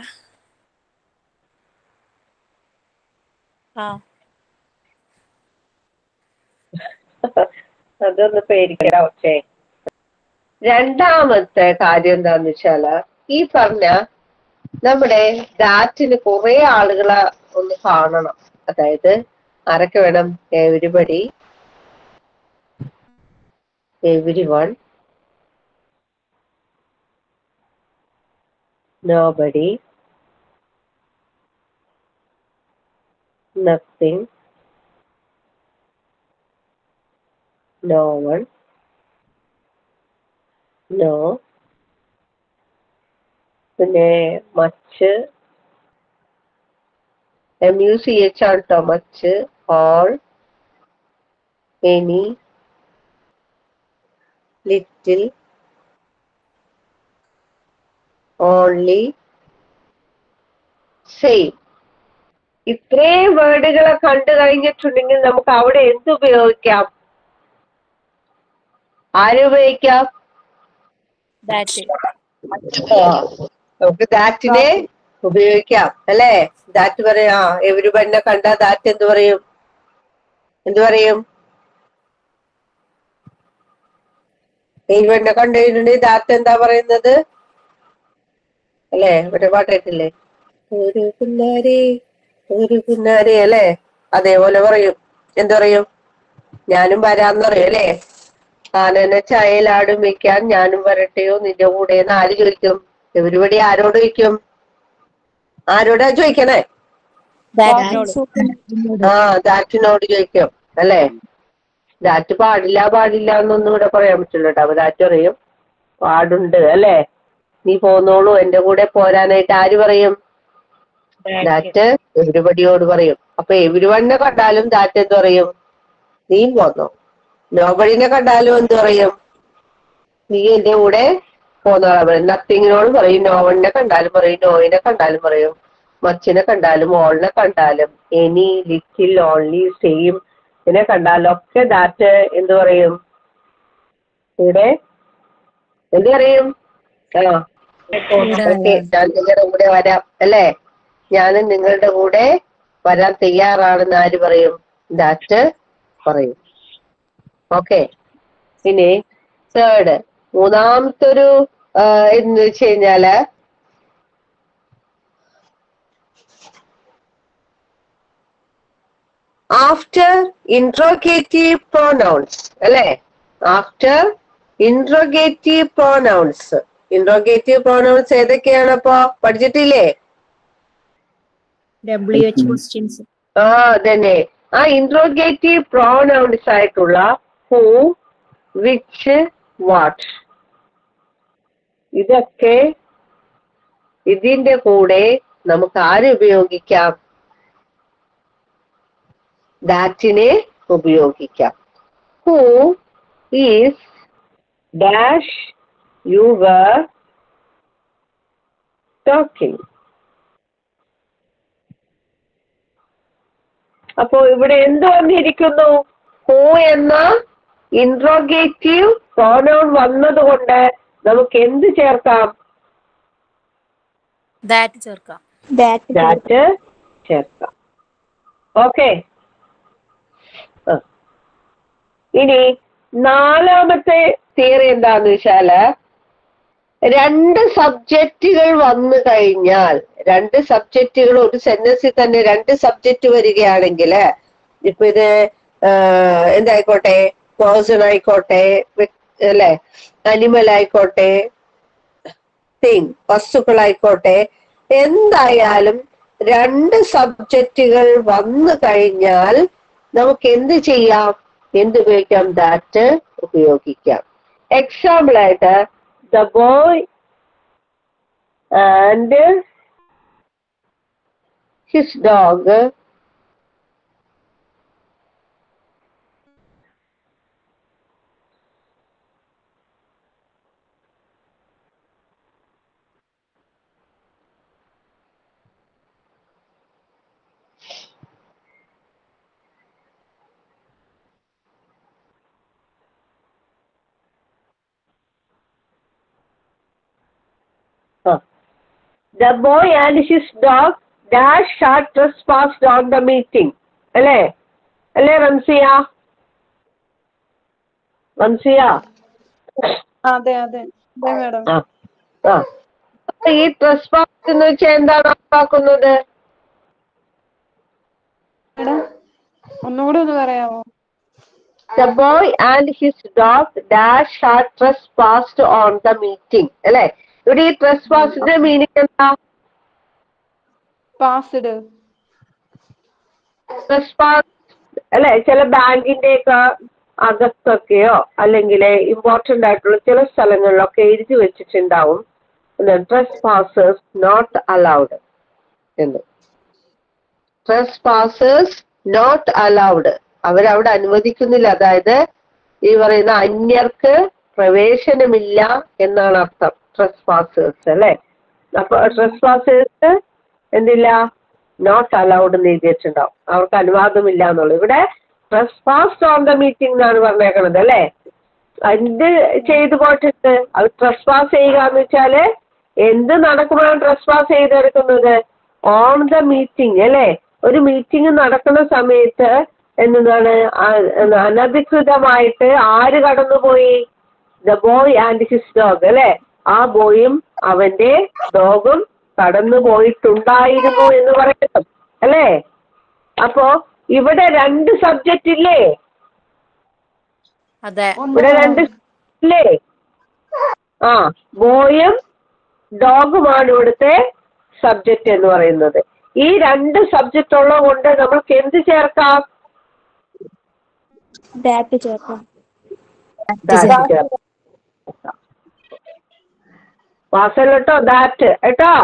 ആ അതൊന്ന് പേടിക്കണ്ട പക്ഷേ രണ്ടാമത്തെ കാര്യം എന്താന്ന് വെച്ചാല് ഈ പറഞ്ഞ നമ്മുടെ ഡാറ്റിന് കുറെ ആളുകളെ ഒന്ന് കാണണം അതായത് ആരൊക്കെ വേണം everybody every one nobody nothing no one no പിന്നെ much M U C H ആണ് കേട്ടോ much all any little only same ഇത്രയും വേർഡുകളെ കണ്ടു കഴിഞ്ഞിട്ടുണ്ടെങ്കിൽ നമുക്ക് അവിടെ എന്ത് ഉപയോഗിക്കാം ആരുപയോഗിക്കാം ദാറ്റ് ആ, നമുക്ക് ദാറ്റിനെ ഉപയോഗിക്കാം അല്ലേ ദാറ്റ് പറയാ എവരിബഡിനെ കണ്ട ദാറ്റ് എന്ത് പറയും എന്ത് പറയും എവരിബഡിനെ കണ്ടു കഴിഞ്ഞിട്ടുണ്ടെങ്കിൽ ദാറ്റ് എന്താ പറയുന്നത് അല്ലേ ഇവിടെ പാട്ടായിട്ടില്ലേ ഒരു പിന്നാരെ ഒരു പിന്നാരെ അല്ലേ അതേപോലെ പറയും എന്ത് പറയും ഞാനും വരാന്ന് പറയും അല്ലേ ആനനെ ചായയിലാടും വെക്കാൻ ഞാനും വരട്ടെയോ നിന്റെ കൂടെ എന്ന് ആര് ചോദിക്കും എവരിവിടെ ആരോട് ചോദിക്കും ആരോടാ ചോദിക്കണേ ദാറ്റിനോട് ആ ദാറ്റിനോട് ചോദിക്കും അല്ലേ ദാറ്റ് പാടില്ല പാടില്ല എന്നൊന്നും ഇവിടെ പറയാൻ പറ്റില്ല കേട്ടോ അപ്പൊ ദാറ്റ് പറയും പാടുണ്ട് അല്ലേ നീ പോന്നോളൂ എന്റെ കൂടെ പോരാനായിട്ട് ആര് പറയും ദാറ്റ് എവരിബഡിയോട് പറയും അപ്പൊ എവരിവണ്ണിനെ കണ്ടാലും ദാറ്റ് എന്ത് പറയും നീ പോന്നോ നോബഡിനെ കണ്ടാലും എന്ത് പറയും നീ എന്റെ കൂടെ പോന്നോളാം പറയും നത്തിങ്ങിനോട് പറയും നോവണിനെ കണ്ടാലും പറയും നോയിനെ കണ്ടാലും പറയും മച്ചിനെ കണ്ടാലും ഓളിനെ കണ്ടാലും എനി ലിറ്റിൽ ഓൺലി സെയിം ഇതിനെ കണ്ടാലും ഒക്കെ ദാറ്റ് എന്ത് പറയും ഇവിടെ എന്ത് പറയും ആ ഓക്കെ ഞാൻ നിങ്ങളുടെ കൂടെ വരാം അല്ലേ ഞാനും നിങ്ങളുടെ കൂടെ വരാൻ തയ്യാറാണെന്ന് ആര് പറയും ദാറ്റ് പറയും ഓക്കെ ഇനി തേർഡ് മൂന്നാമത്തെ ഒരു എന്ന് വെച്ച് കഴിഞ്ഞാല് ആഫ്റ്റർ ഇൻട്രോഗേറ്റീവ് പ്രോനൗൺസ് അല്ലേ after interrogative pronouns interrogative pronouns ഏതൊക്കെയാണ് അപ്പോ പഠിച്ചിട്ടില്ലേ ഡബ്ല്യു എച്ച് ക്വസ്റ്റ്യൻസ് ആ അതന്നെ ആ ഇൻട്രോഗേറ്റീവ് പ്രോനൗൺസ് ആയിട്ടുള്ള ഹൂ വിച്ച് വാട്ട് ഇതൊക്കെ ഇതിന്റെ കൂടെ നമുക്ക് ആര് ഉപയോഗിക്കാം ദാറ്റിനെ ഉപയോഗിക്കാം who is dash you were talking അപ്പോ ഇവിടെ എന്ത് വന്നിരിക്കുന്നു ഹൂ എന്ന ഇൻട്രോഗേറ്റീവ് പ്രോനൗൺ വന്നതുകൊണ്ട് നമുക്ക് എന്ത് ചേർക്കാം ദാറ്റ് ചേർക്കാം ദാറ്റ് ദാറ്റ് ചേർക്കാം ഓക്കെ ഇനി നാലാമത്തെ തിയറി എന്താന്ന് വെച്ചാല് രണ്ട് സബ്ജക്റ്റുകൾ വന്നു കഴിഞ്ഞാൽ രണ്ട് സബ്ജക്റ്റുകൾ ഒരു സെന്റൻസിൽ തന്നെ രണ്ട് സബ്ജക്റ്റ് വരികയാണെങ്കിൽ ഇപ്പൊ ഇത് ആഹ് എന്തായിക്കോട്ടെ പേഴ്സൺ ആയിക്കോട്ടെ വ്യക്- അല്ലെ അനിമൽ ആയിക്കോട്ടെ തിങ് വസ്തുക്കളായിക്കോട്ടെ എന്തായാലും രണ്ട് സബ്ജക്റ്റുകൾ വന്നു കഴിഞ്ഞാൽ നമുക്ക് എന്ത് ചെയ്യാം എന്ത് ഉപയോഗിക്കാം ദാറ്റ് ഉപയോഗിക്കാം എക്സാമ്പിൾ ആയിട്ട് the boy and his dog the boy and his dog dash ഷാർട്ട് ട്രസ്പാസ്ഡ് ഓൺ ദ മീറ്റിംഗ് അല്ലേ അല്ലേ റംസിയ റംസിയ അതെ അതെ അതെ മാഡം ആ ആ അപ്പൊ ഈ ട്രസ്പാസ് എന്ന് വെച്ചാൽ എന്താണ് അർത്ഥമാക്കുന്നത് മാഡം ഒന്നുകൂടി ഒന്ന് പറയാമോ the boy and his dog dash had trespassed on the meeting അല്ലെ ഇവിടെ ഈ ട്രസ് പാസിന്റെ മീനിങ് എന്താ പാസ്ഡ് ട്രസ് പാസ് അല്ലെ ചില ബാങ്കിന്റെ ഒക്കെ അകത്തൊക്കെയോ അല്ലെങ്കിൽ ഇമ്പോർട്ടന്റ് ആയിട്ടുള്ള ചില സ്ഥലങ്ങളിലൊക്കെ എഴുതി വെച്ചിട്ടുണ്ടാവും ട്രസ് പാസേഴ്സ് നോട്ട് അലൗഡ് എന്ന് ട്രസ് പാസേഴ്സ് നോട്ട് അലൗഡ് അവരവിടെ അനുവദിക്കുന്നില്ല അതായത് ഈ പറയുന്ന അന്യർക്ക് പ്രവേശനമില്ല എന്നാണ് അർത്ഥം ട്രസ് പാസേഴ്സ് അല്ലെ അപ്പൊ ട്രസ് പാസേഴ്സ് എന്തില്ല നോട്ട് അലൗഡ് എന്ന് എഴുതിയിട്ടുണ്ടാവും അവർക്ക് അനുവാദമില്ല എന്നുള്ളത് ഇവിടെ trespassed on the meeting എന്നാണ് പറഞ്ഞേക്കണത് അല്ലെ എന്ത് ചെയ്തു പോയിട്ടുണ്ട് അത് ട്രസ് പാസ് ചെയ്യുക എന്ന് വെച്ചാല് എന്ത് നടക്കുമ്പോഴാണ് ട്രസ് പാസ് ചെയ്തെടുക്കുന്നത് ഓൺ ദ മീറ്റിംഗ് അല്ലെ ഒരു മീറ്റിംഗ് നടക്കുന്ന സമയത്ത് എന്താണ് ആ- അനധികൃതമായിട്ട് ആര് കടന്നുപോയി the boy and his dog അല്ലെ ആ ബോയും അവന്റെ ഡോഗും കടന്നു പോയിട്ടുണ്ടായിരുന്നു എന്ന് പറയുന്നു അല്ലേ അപ്പോ ഇവിടെ രണ്ട് സബ്ജക്റ്റ് ഇല്ലേ അതെ ഇവിടെ രണ്ട് ഇല്ലേ ആ ബോയും ഡോഗുമാണ് ഇവിടുത്തെ സബ്ജക്റ്റ് എന്ന് പറയുന്നത് ഈ രണ്ട് സബ്ജക്റ്റ് ഉള്ളത് കൊണ്ട് നമ്മൾക്ക് എന്ത് ചേർക്കാം ദാറ്റ് ചേർക്കാം That ചേർക്കാം. വാസൽ കേട്ടോ ദാറ്റ് കേട്ടോ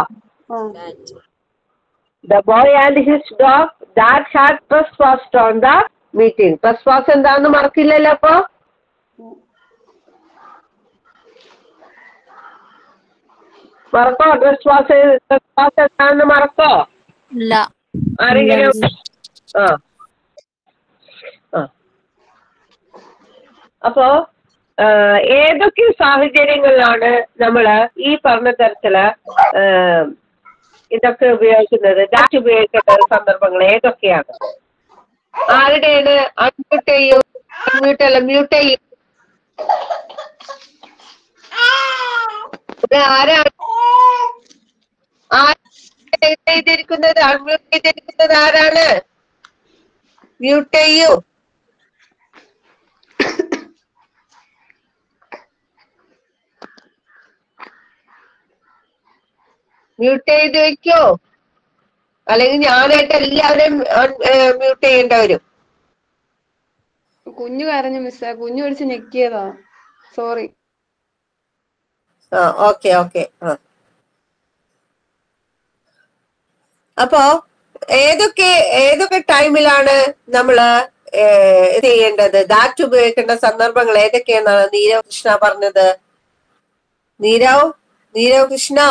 the boy and his dog that had trespassed on the meeting trespassed എന്താണെന്ന് മറക്കില്ലല്ലോ അപ്പൊ മറക്കോ ട്രസ് ഫാസ്റ്റ് ട്രസ് ഫാസ്റ്റ് എന്താണെന്ന് മറക്കോ ഇല്ല ആരെങ്കിലും ആ ആ അപ്പോ ആ, ഏതൊക്കെ സാഹചര്യങ്ങളിലാണ് നമ്മള് ഈ പറഞ്ഞ തരത്തില് ആ, ഇതൊക്കെ ഉപയോഗിക്കുന്നത് ഡാറ്റ് ഉപയോഗിക്കേണ്ട സന്ദർഭങ്ങൾ ഏതൊക്കെയാണ് ആരുടെയാണ് അൺമ്യൂട്ട് ചെയ്യും അൺമ്യൂട്ട് അല്ല മ്യൂട്ട് ചെയ്യും ഇത് ആരാണ് ആരാണ് ചെയ്തിരിക്കുന്നത് അൺമ്യൂട്ട് ചെയ്തിരിക്കുന്നത് ആരാണ് മ്യൂട്ട് ചെയ്യൂ മ്യൂട്ട് ചെയ്ത് വെക്കോ അല്ലെങ്കിൽ ഞാനായിട്ട് എല്ലാവരെയും മ്യൂട്ട് ചെയ്യേണ്ട വരും കുഞ്ഞു കരഞ്ഞു മിസ്സേ കുഞ്ഞു പിടിച്ച് ഞെക്കിയതാ സോറി ആ ഓക്കെ ഓക്കെ ആ അപ്പോ ഏതൊക്കെ ഏതൊക്കെ ടൈമിലാണ് നമ്മള് ഏഹ്, ഇത് ചെയ്യേണ്ടത് ദാറ്റ് ഉപയോഗിക്കേണ്ട സന്ദർഭങ്ങൾ ഏതൊക്കെയെന്നാണ് നീരവ് കൃഷ്ണ പറഞ്ഞത് നീരവ് നീരവ് കൃഷ്ണ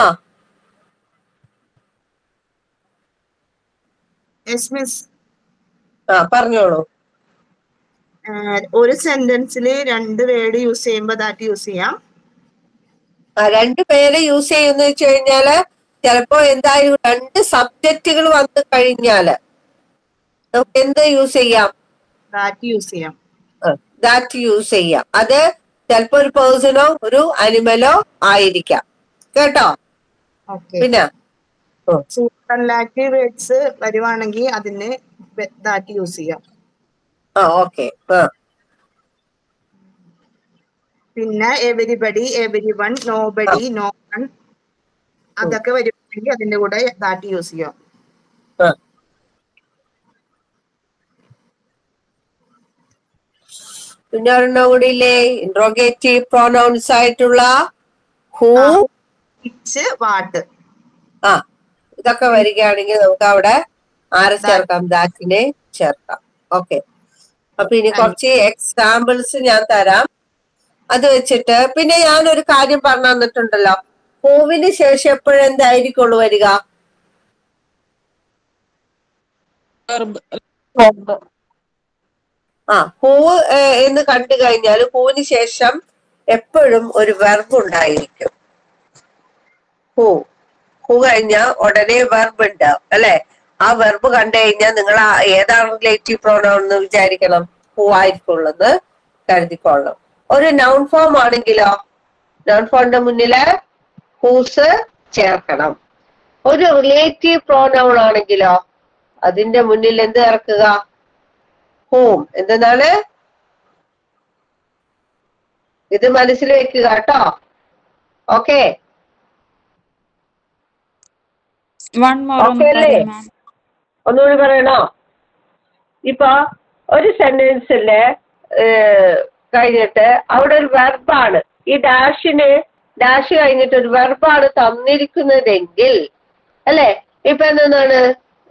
യെസ് മിസ് ആ പറഞ്ഞോളൂ ഒരു സെന്റൻസിൽ രണ്ട് വേർഡ് യൂസ് ചെയ്യുമ്പോൾ ദാറ്റ് യൂസ് ചെയ്യാം ആ രണ്ട് പേര് യൂസ് ചെയ്യുന്ന വെച്ച് കഴിഞ്ഞാല് ചിലപ്പോ എന്തായാലും രണ്ട് സബ്ജക്റ്റുകൾ വന്നു കഴിഞ്ഞാല് നമുക്ക് എന്ത് യൂസ് ചെയ്യാം ദാറ്റ് യൂസ് ചെയ്യാം ദാറ്റ് യൂസ് ചെയ്യാം അത് ചിലപ്പോ ഒരു പേഴ്സണോ ഒരു അനിമലോ ആയിരിക്കാം കേട്ടോ ഓക്കെ പിന്നെ സൂപ്പർലാറ്റീവ് വേർഡ്സ് വരുവാണെങ്കിൽ അതിന് ദാറ്റ് യൂസ് ചെയ്യാം ആ ഓക്കെ ആ പിന്നെ everybody every one nobody no one അതൊക്കെ വരുവാണെങ്കിൽ അതിന്റെ കൂടെ ദാറ്റ് യൂസ് ചെയ്യാം ആ. പിന്നെ ഒരെണ്ണം കൂടി ഇല്ലേ ഇൻട്രോഗേറ്റീവ് പ്രോനൗൺസ് ആയിട്ടുള്ള ഹൂ ഇച്ച് വാട്ട് ആ ഇതൊക്കെ വരികയാണെങ്കിൽ നമുക്ക് അവിടെ ആരെ ചേർക്കാം ദാറ്റിനെ ചേർക്കാം ഓക്കെ അപ്പൊ ഇനി കുറച്ച് എക്സാമ്പിൾസ് ഞാൻ തരാം അത് വെച്ചിട്ട് പിന്നെ ഞാൻ ഒരു കാര്യം പറഞ്ഞു തന്നിട്ടുണ്ടല്ലോ പൂവിന് ശേഷം എപ്പോഴെന്തായിരിക്കുള്ളൂ വരിക ആ പൂവ് ഏഹ്, എന്ന് കണ്ടു കഴിഞ്ഞാൽ പൂവിന് ശേഷം എപ്പോഴും ഒരു വെർബ് ഉണ്ടായിരിക്കും പൂ പൂ കഴിഞ്ഞാൽ ഉടനെ വെർബ് ഉണ്ടാവും അല്ലെ ആ വെർബ് കണ്ടു കഴിഞ്ഞാൽ നിങ്ങൾ ആ ഏതാണ് റിലേറ്റീവ് പ്രോണൗൺ എന്ന് വിചാരിക്കണം പൂ ആയിരിക്കുള്ളത് കരുതിക്കൊള്ളണം ഒരു നൗൺ ഫോം ആണെങ്കിലോ നൗൺ ഫോമിന്റെ മുന്നില് ഹൂസ് ചേർക്കണം ഒരു റിലേറ്റീവ് പ്രോനൗൺ ആണെങ്കിലോ അതിന്റെ മുന്നിൽ എന്ത് ചേർക്കുക ഹോം എന്തെന്നാണ് ഇത് മനസ്സിൽ വെക്കുക കേട്ടോ ഓക്കെ One more ഓക്കെ അല്ലേ ഒന്നുകൂടി പറയണോ ഇപ്പൊ ഒരു സെന്റൻസില് കഴിഞ്ഞിട്ട് അവിടെ ഒരു വെർബാണ് ഈ ഡാഷിന് ഡാഷ് കഴിഞ്ഞിട്ട് ഒരു വെർബാണ് തന്നിരിക്കുന്നതെങ്കിൽ അല്ലെ ഇപ്പൊ എന്താണ്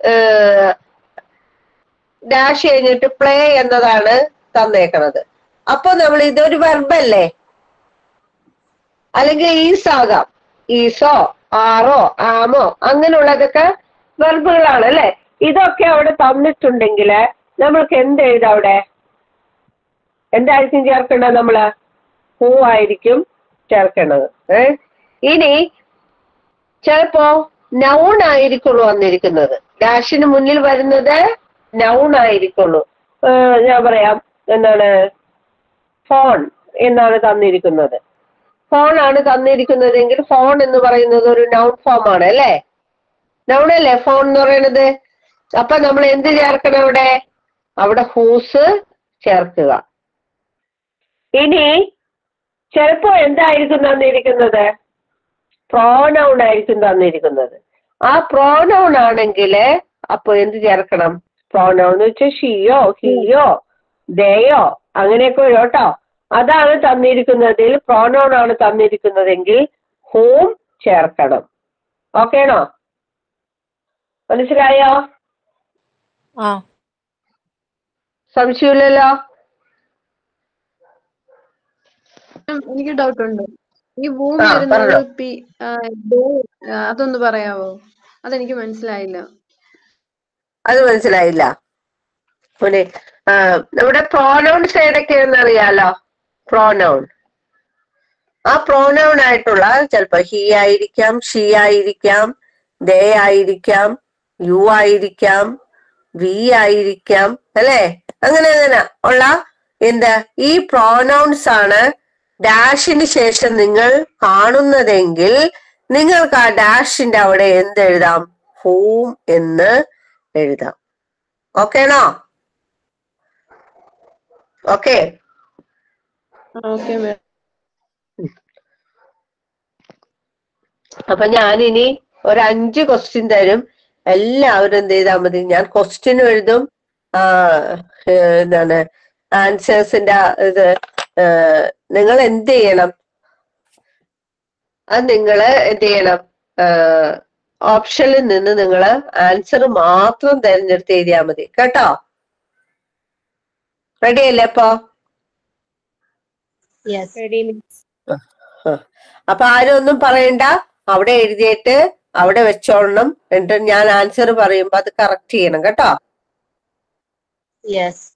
ഡാഷ് കഴിഞ്ഞിട്ട് പ്ലേ എന്നതാണ് തന്നേക്കണത് അപ്പൊ നമ്മൾ ഇതൊരു വെർബല്ലേ അല്ലെങ്കിൽ ഈസ് ആകാം ഈസോ ആറോ ആമോ അങ്ങനെയുള്ളതൊക്കെ വെർബുകളാണ് അല്ലെ ഇതൊക്കെ അവിടെ തന്നിട്ടുണ്ടെങ്കിൽ നമ്മൾക്ക് എന്ത് എഴുതാം അവിടെ എന്തായിരിക്കും ചേർക്കേണ്ടത് നമ്മള് ഹൂ ആയിരിക്കും ചേർക്കേണ്ടത് ഏ ഇനി ചിലപ്പോ നൗൺ ആയിരിക്കുള്ളൂ വന്നിരിക്കുന്നത് ഡാഷിന് മുന്നിൽ വരുന്നത് നൗൺ ആയിരിക്കുള്ളൂ ഏ, ഞാൻ പറയാം എന്താണ് ഫോൺ എന്നാണ് തന്നിരിക്കുന്നത് ഫോൺ ആണ് തന്നിരിക്കുന്നതെങ്കിൽ ഫോൺ എന്ന് പറയുന്നത് ഒരു നൗൺ ഫോം ആണ് അല്ലേ നൗൺ അല്ലേ ഫോൺ എന്ന് പറയുന്നത് അപ്പൊ നമ്മൾ എന്ത് ചേർക്കണം അവിടെ അവിടെ ഹൂസ് ചേർക്കുക ഇനി ചിലപ്പോ എന്തായിരിക്കും തന്നിരിക്കുന്നത് പ്രോനൗൺ ആയിരിക്കും തന്നിരിക്കുന്നത് ആ പ്രോനൗൺ ആണെങ്കിൽ അപ്പൊ എന്ത് ചേർക്കണം പ്രോനൗൺ എന്ന് വെച്ചാൽ ഷിയോ ഹിയോ ദയോ അങ്ങനെയൊക്കെ വരും കേട്ടോ അതാണ് തന്നിരിക്കുന്നതിൽ പ്രോനൗൺ ആണ് തന്നിരിക്കുന്നതെങ്കിൽ ഹോം ചേർക്കണം ഓക്കേണോ മനസ്സിലായോ ആ സംശയമില്ലല്ലോ എനിക്ക് ഡൗട്ട് ഉണ്ട് ഈ ഭൂമി ആ, വരുന്നത് പറഞ്ഞോ. പി ആ, ദോ, ആ, അതൊന്ന് പറയാവോ അതെനിക്ക് മനസ്സിലായില്ല അത് മനസ്സിലായില്ല പിന്നെ ആ, നമ്മുടെ പ്രോനൗൺസ് ഏതൊക്കെയാണെന്ന് അറിയാലോ പ്രോനൗൺ ആ പ്രോനൗൺ ആയിട്ടുള്ള ചിലപ്പോ ഹി ആയിരിക്കാം ഷീ ആയിരിക്കാം ദേ ആയിരിക്കാം യു ആയിരിക്കാം വി ആയിരിക്കാം അല്ലേ അങ്ങനെ അങ്ങനെ ഉള്ള എന്താ ഈ പ്രോനൗൺസ് ആണ് ഡാഷിന് ശേഷം നിങ്ങൾ കാണുന്നതെങ്കിൽ നിങ്ങൾക്ക് ആ ഡാഷിന്റെ അവിടെ എന്തെഴുതാം ഹൂം എന്ന് എഴുതാം ഓക്കേണോ ഓക്കെ ഓക്കെ മാം അപ്പൊ ഞാനിനി ഒരു അഞ്ച് ക്വസ്റ്റ്യൻ തരും എല്ലാവരും എന്ത് ചെയ്താൽ മതി ഞാൻ ക്വസ്റ്റ്യൻ എഴുതും ആ ഏഹ് എന്താണ് ആൻസേഴ്സിന്റെ ഇത് നിങ്ങൾ എന്ത് ചെയ്യണം അത് നിങ്ങൾ എന്ത് ചെയ്യണം ഓപ്ഷനിൽ നിന്ന് നിങ്ങൾ ആൻസർ മാത്രം തിരഞ്ഞെടുത്ത് എഴുതിയാൽ മതി കേട്ടോ റെഡി അല്ലേ അപ്പൊ അപ്പൊ ആരും ഒന്നും പറയണ്ട അവിടെ എഴുതിയിട്ട് അവിടെ വെച്ചോളണം എന്നിട്ട് ഞാൻ ആൻസർ പറയുമ്പോ അത് കറക്റ്റ് ചെയ്യണം കേട്ടോ യെസ്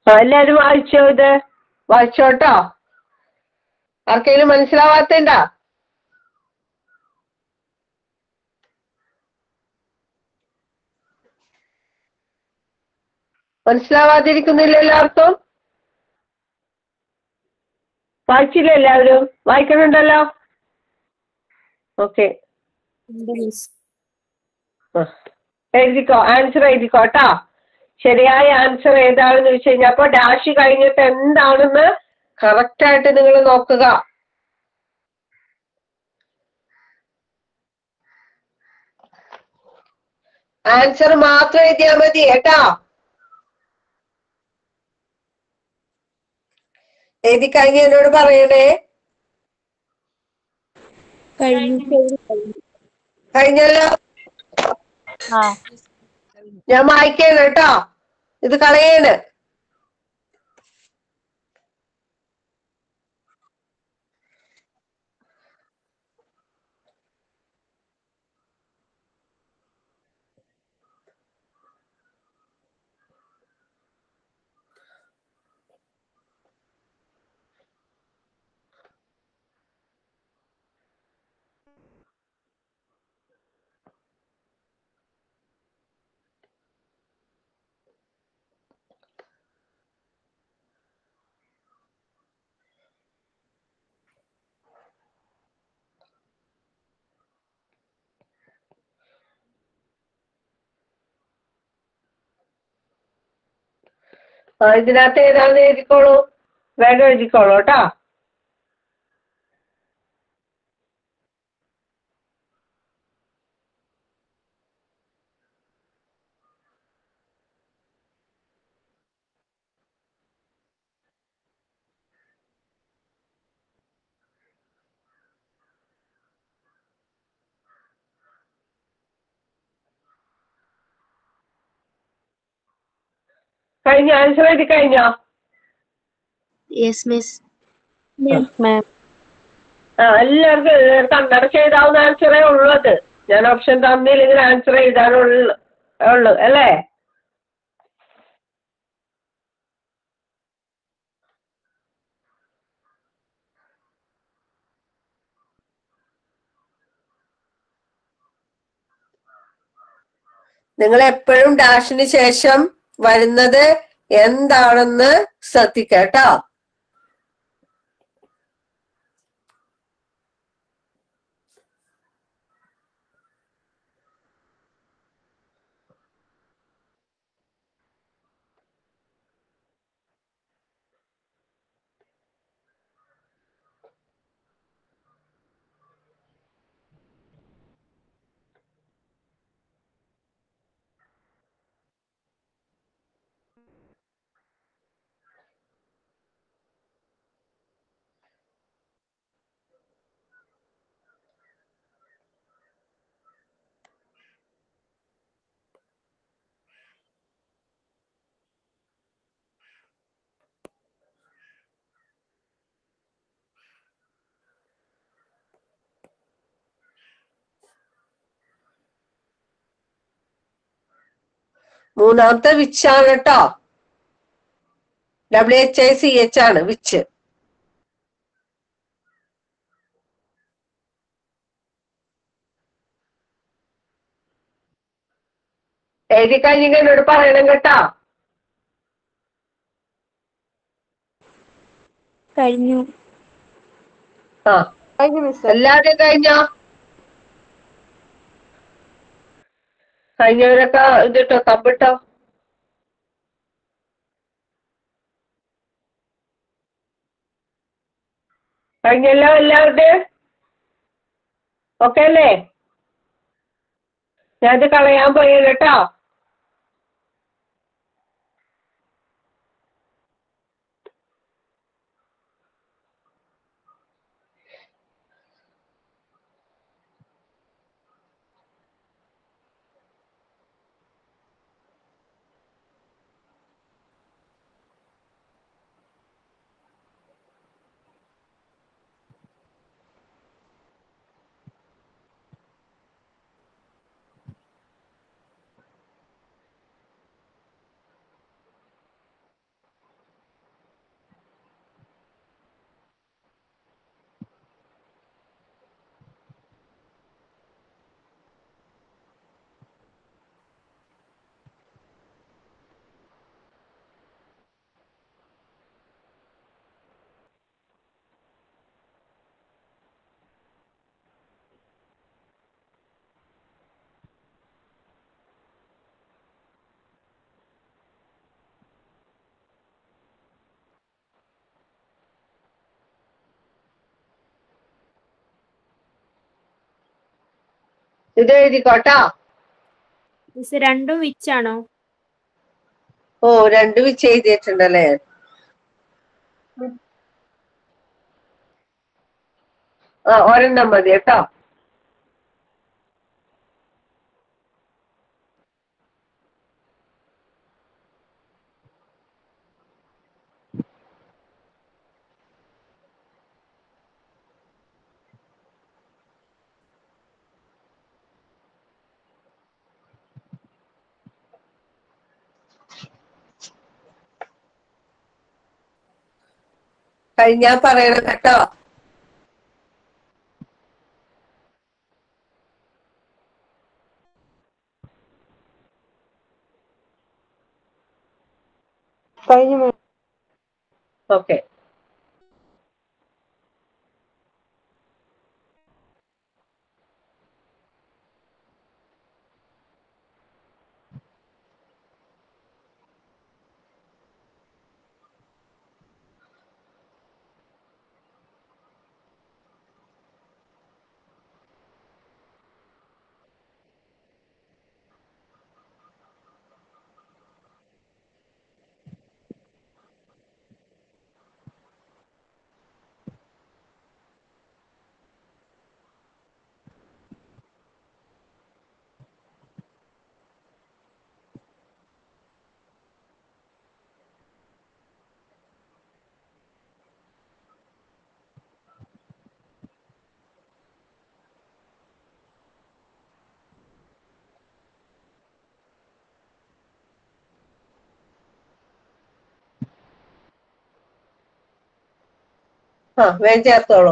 ആ, എല്ലാരും വായിച്ചോ ഇത് വായിച്ചോട്ടോ ആർക്കെങ്കിലും മനസ്സിലാവാത്തണ്ടാ മനസ്സിലാവാതിരിക്കുന്നില്ല എല്ലാവർക്കും വായിച്ചില്ല എല്ലാവരും വായിക്കണുണ്ടല്ലോ ഓക്കെ എഴുതിക്കോ ആൻസർ എഴുതിക്കോ കേട്ടോ ശരിയായ ആൻസർ ഏതാണെന്ന് വെച്ച് കഴിഞ്ഞാൽ അപ്പൊ ഡാഷ് കഴിഞ്ഞിട്ട് എന്താണെന്ന് കറക്റ്റ് ആയിട്ട് നിങ്ങൾ നോക്കുക ആൻസർ മാത്രം എഴുതിയാ മതി കേട്ടാ എഴുതി കഴിഞ്ഞ് എന്നോട് പറയണേ കഴിഞ്ഞു കഴിഞ്ഞല്ലോ ആ ഞാൻ വായിക്കാണ് കേട്ടോ ഇത് കളയാണ് ആ ഇതിനകത്ത് ഏതാണെന്ന് എഴുതിക്കോളൂ വേഗം എഴുതിക്കോളൂ കേട്ടോ കഴിഞ്ഞ ആൻസർ എഴുതി കഴിഞ്ഞോ യെസ് മിസ് ആ എല്ലാവർക്കും കണ്ണടച്ച് എഴുതാവുന്ന ആൻസറേ ഉള്ളൂ അത് ഞാൻ ഓപ്ഷൻ തന്നില്ലെങ്കിൽ ആൻസർ എഴുതാനുള്ളു ഉള്ളു അല്ലേ നിങ്ങൾ എപ്പോഴും ഡാഷിന് ശേഷം വരുന്നത് എന്താണെന്ന് ശ്രദ്ധിക്കട്ടോ മൂന്നാമത്തെ വിച്ചാണ് കേട്ടോ W H I C H ആണ് വിച്ച് എഴുതി കഴിഞ്ഞെങ്കിൽ എന്നോട് പറയണം കേട്ടോ കഴിഞ്ഞു ആ കഴിഞ്ഞു മിസ് എല്ലാവരും കഴിഞ്ഞോ കഴിഞ്ഞവരൊക്കെ ഇതിട്ടോ കമ്പിട്ടോ കഴിഞ്ഞല്ലോ എല്ലാവരുടെയും ഓക്കെ അല്ലേ ഞാനിത് കളയാൻ പോയി കേട്ടോ ഇത് എഴുതിക്കോട്ടാ മിസ് രണ്ടും വിച്ചാണോ ഓ രണ്ടു വെച്ച് എഴുതിയിട്ടുണ്ടല്ലേ ആ ഒരെണ്ണം മതി കേട്ടോ കഴിഞ്ഞാ പറയണം കേട്ടോ കഴിഞ്ഞു ഓക്കെ ആ വേഗം ചേർത്തോളൂ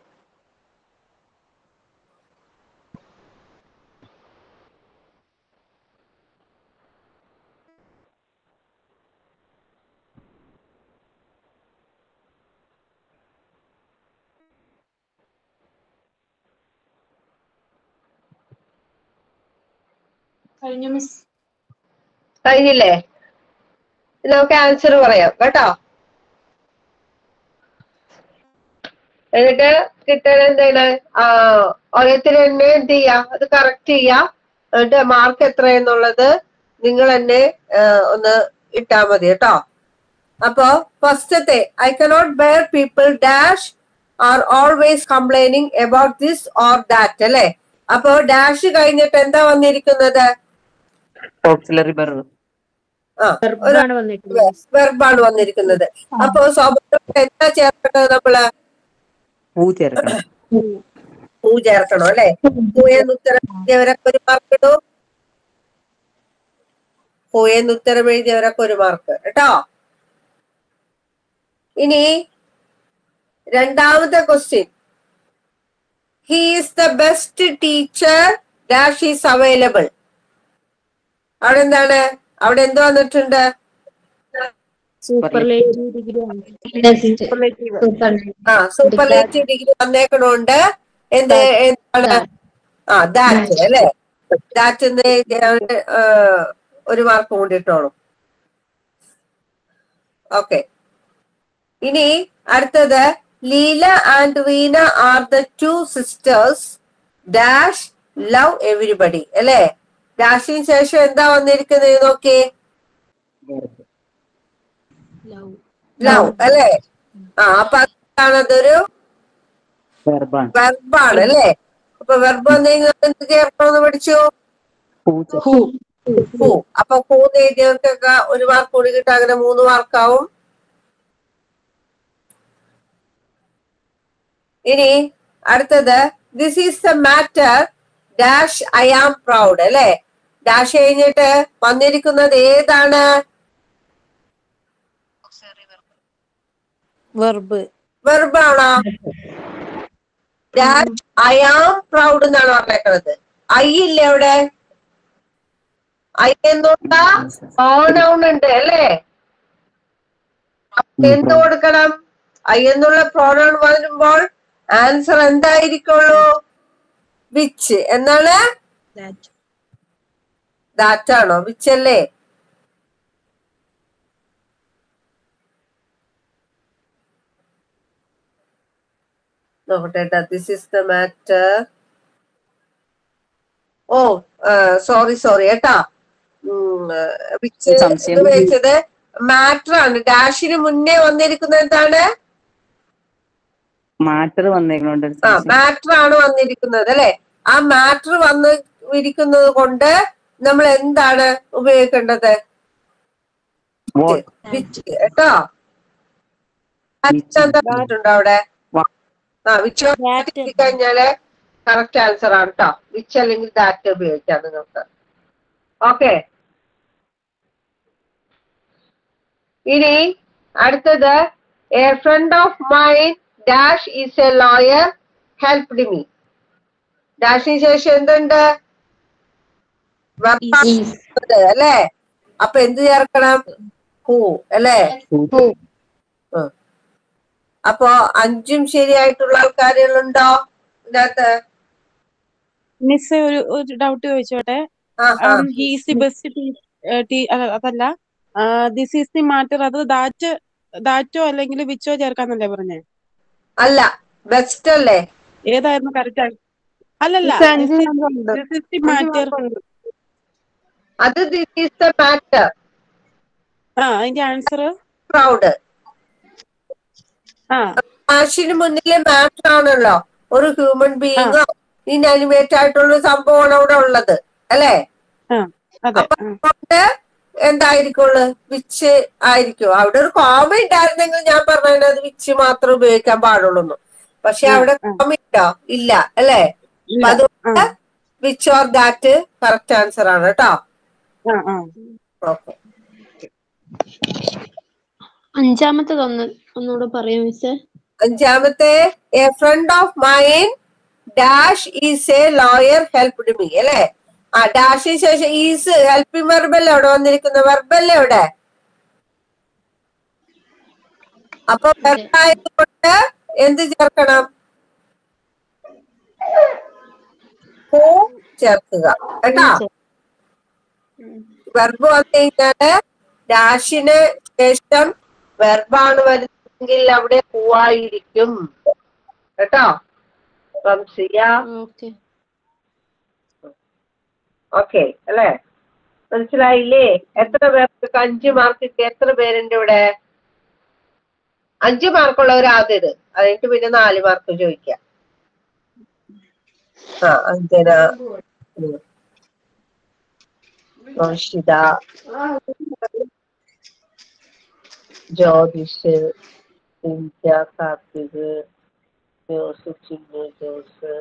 കഴിഞ്ഞു മിസ് കഴിഞ്ഞില്ലേ ഇനി നമുക്ക് ആൻസർ പറയാം കേട്ടോ എന്നിട്ട് കിട്ടാൻ എന്താണ് ആ ഓരോരുത്തർ തന്നെ എന്ത് ചെയ്യാ അത് കറക്റ്റ് ചെയ്യാ എന്നിട്ട് മാർക്ക് എത്രയെന്നുള്ളത് നിങ്ങൾ തന്നെ ആ, ഒന്ന് ഇട്ടാ മതി കേട്ടോ അപ്പോ ഫസ്റ്റത്തെ I cannot bear people dash are always complaining about this or that അല്ലെ അപ്പോ ഡാഷ് കഴിഞ്ഞിട്ട് എന്താ വന്നിരിക്കുന്നത് ഓക്സിലറി ബെർവ് ആ വെർബാണ് വന്നിട്ടുള്ളത് വെർബാണ് വന്നിരിക്കുന്നത് അപ്പോ സ്വാഭാവികമായിട്ട് എന്താ ചേർക്കേണ്ടത് നമ്മള് പൂ ചേർക്കണം പൂ ചേർക്കണം അല്ലെ പൂ എന്ന് ഉത്തരം എഴുതിയവരൊക്കെ ഒരു മാർക്ക് ഇടൂ പൂ എന്ന് ഉത്തരം എഴുതിയവരൊക്കെ ഒരു മാർക്ക് കേട്ടോ ഇനി രണ്ടാമത്തെ question he is the best teacher dash is available അവിടെ എന്താണ് അവിടെ എന്ത് വന്നിട്ടുണ്ട് സൂപ്പർലേറ്റീവ് ഡിഗ്രി ആണ് സൂപ്പർലേറ്റീവ് ആ സൂപ്പർലേറ്റീവ് ഡിഗ്രി വന്നേക്കണോണ്ട് എന്ത് എന്താണ് ആ ദാറ്റ് അല്ലെ ദാറ്റ് ഒരു മാർക്ക് കൂടി ഇട്ടോളും ഓക്കെ ഇനി അടുത്തത് Leela and Reena are the two sisters dash love everybody അല്ലെ ഡാഷിന് ശേഷം എന്താ വന്നിരിക്കുന്നത് നോക്കിയേ ലവ് അല്ലെ ആ അപ്പൊ അതാണ് അതൊരു വെർബാണ് വെർബാണ് അല്ലേ അപ്പൊ വെർബ് വന്നു കഴിഞ്ഞാൽ എന്ത് ചേർക്കണമെന്ന് പഠിച്ചു പൂ ചേർക്കണം പൂ അപ്പൊ പൂന്ന് എഴുതിയവർക്കൊക്കെ ഒരു മാർക്ക് കൂടി കിട്ടും അങ്ങനെ മൂന്ന് മാർക്കാവും ഇനി അടുത്തത് this is the matter dash I am proud അല്ലെ ഡാഷ് കഴിഞ്ഞിട്ട് വന്നിരിക്കുന്നത് ഏതാണ് വെർബ് വെർബാണോ ഡാഷ് ഐ ആം പ്രൗഡ് എന്നാണ് പറഞ്ഞേക്കുന്നത് ഐ ഇല്ലേ അവിടെ ഐ എന്നുള്ള പ്രോനൗൺ ഉണ്ട് അല്ലേ അപ്പൊ എന്ത് കൊടുക്കണം ഐ എന്നുള്ള പ്രോനൗൺ വരുമ്പോൾ ആൻസർ എന്തായിരിക്കുള്ളൂ വിച്ച് എന്നാണ് ദാറ്റാണോ വിച്ച് അല്ലേ നോക്കട്ടെ this is the matter oh sorry sorry കേട്ടാ വിച്ച് സംശയം ഉപയോഗിച്ചത് മാറ്റർ ആണ് ഡാഷിന് മുന്നേ വന്നിരിക്കുന്നത് എന്താണ് മാറ്റർ വന്നേക്കണോണ്ട് ഒരു ആ സംശയം. മാറ്റർ ആണ് വന്നിരിക്കുന്നത് അല്ലെ ആ മാറ്റർ വന്ന് ഇരിക്കുന്നത് കൊണ്ട് നമ്മൾ എന്താണ് ഉപയോഗിക്കേണ്ടത് What? വിച്ച് കേട്ടോ Which. എന്താ പറഞ്ഞിട്ടുണ്ടോ അവിടെ What? ആ വിച്ച് കഴിഞ്ഞാല് കറക്റ്റ് ആൻസർ ആണ് കേട്ടോ വിച്ച് അല്ലെങ്കിൽ ദാറ്റ് ഉപയോഗിക്കാം നിങ്ങൾക്ക് ഓക്കെ ഇനി അടുത്തത് a friend of mine dash is a lawyer helped me ഡാഷിന് ശേഷം എന്തുണ്ട് Verb ഉണ്ട്, അല്ലേ അപ്പൊ എന്ത് ചേർക്കണം ഹൂ അല്ലേ Who? ആ. അപ്പൊ അഞ്ചും ശരിയായിട്ടുള്ള ആൾക്കാരുകളുണ്ടോ ഇതിനകത്ത് മിസ് ഒരു ഒരു ഡൗട്ട് ചോദിച്ചോട്ടെ ആ ആ ഹീസ് ദി ബെസ്റ്റ് അതല്ല ദിസ് ഈസ് ദി മാറ്റർ അത് ദാറ്റ് ദാറ്റോ അല്ലെങ്കിൽ വിച്ചോ ചേർക്കാന്നല്ലേ പറഞ്ഞേ അല്ല ബെസ്റ്റ് അല്ലേ ഏതായിരുന്നു കറക്റ്റ് അല്ലല്ല മിസ് അഞ്ച് നമ്പറുണ്ട് ദിസ് ഈസ് ദി അഞ്ച് മാറ്റർ മാർക്കുണ്ട് അത് ദിസ് ഈസ് ദ മാറ്റർ ആ അതിന്റെ ആൻസർ പ്രൗഡ് ആ മാഷിന് മുന്നിലെ മാറ്റർ ആണല്ലോ ഒരു ഹ്യൂമൻ ബീയിങ്ങോ ഇൻഅനിമേറ്റ് ആയിട്ടുള്ള ഒരു സംഭവമാണ് അവിടെ ഉള്ളത് അല്ലേ ആ അതെ അപ്പൊ ആ. അതുകൊണ്ട് എന്തായിരിക്കുള്ളു വിച്ച് ആയിരിക്കും അവിടെ ഒരു കോമ ഉണ്ടായിരുന്നെങ്കിൽ ഞാൻ പറഞ്ഞത് അത് വിച്ച് മാത്രം ഉപയോഗിക്കാൻ പാടുള്ളൂ പക്ഷെ ആ, അവിടെ ആ. കോമ ഉണ്ടോ ഇല്ല അല്ലേ ഇല്ല. അപ്പൊ അതുകൊണ്ട് ആ, which or that correct answer ആണ് കേട്ടോ ആ, ആ. ഓക്കെ അഞ്ചാമത്തത് ഒന്ന് ഒന്നുകൂടെ പറയാം മിസ്സേ അഞ്ചാമത്തെ a friend of mine dash is a lawyer helped me അല്ലെ ആ ഡാഷിന് ശേഷം ഈസ് ഹെൽപ്പിംഗ് വെർബൽ എവിടെ വന്നിരിക്കുന്ന വെർബൽ എവിടെ അപ്പൊ വെർബായതുകൊണ്ട് എന്ത് ചേർക്കണം ഹൂ ചേർക്കുക കേട്ടോ വെർബ് വന്നു കഴിഞ്ഞാല് ഡാഷിന് ശേഷം വെർബാണ് വരുന്നതെങ്കിൽ അവിടെ പൂവായിരിക്കും കേട്ടോ സംശയ ഓക്കെ ഓക്കെ അല്ലേ മനസ്സിലായില്ലേ എത്ര പേർക്ക് അഞ്ച് മാർക്ക് കിട്ടി എത്ര പേരുണ്ട് ഇവിടെ അഞ്ച് മാർക്കുള്ളവർ ആദ്യം ഇത് അത് കഴിഞ്ഞിട്ട് പിന്നെ നാല് മാർക്ക് ചോദിക്കാം ആ അഞ്ജന ഉം. റോഷിത ജ്യോതിഷ് സിന്ധ്യ കാർത്തിക് ജോസ് ചിന്നു ജോസ്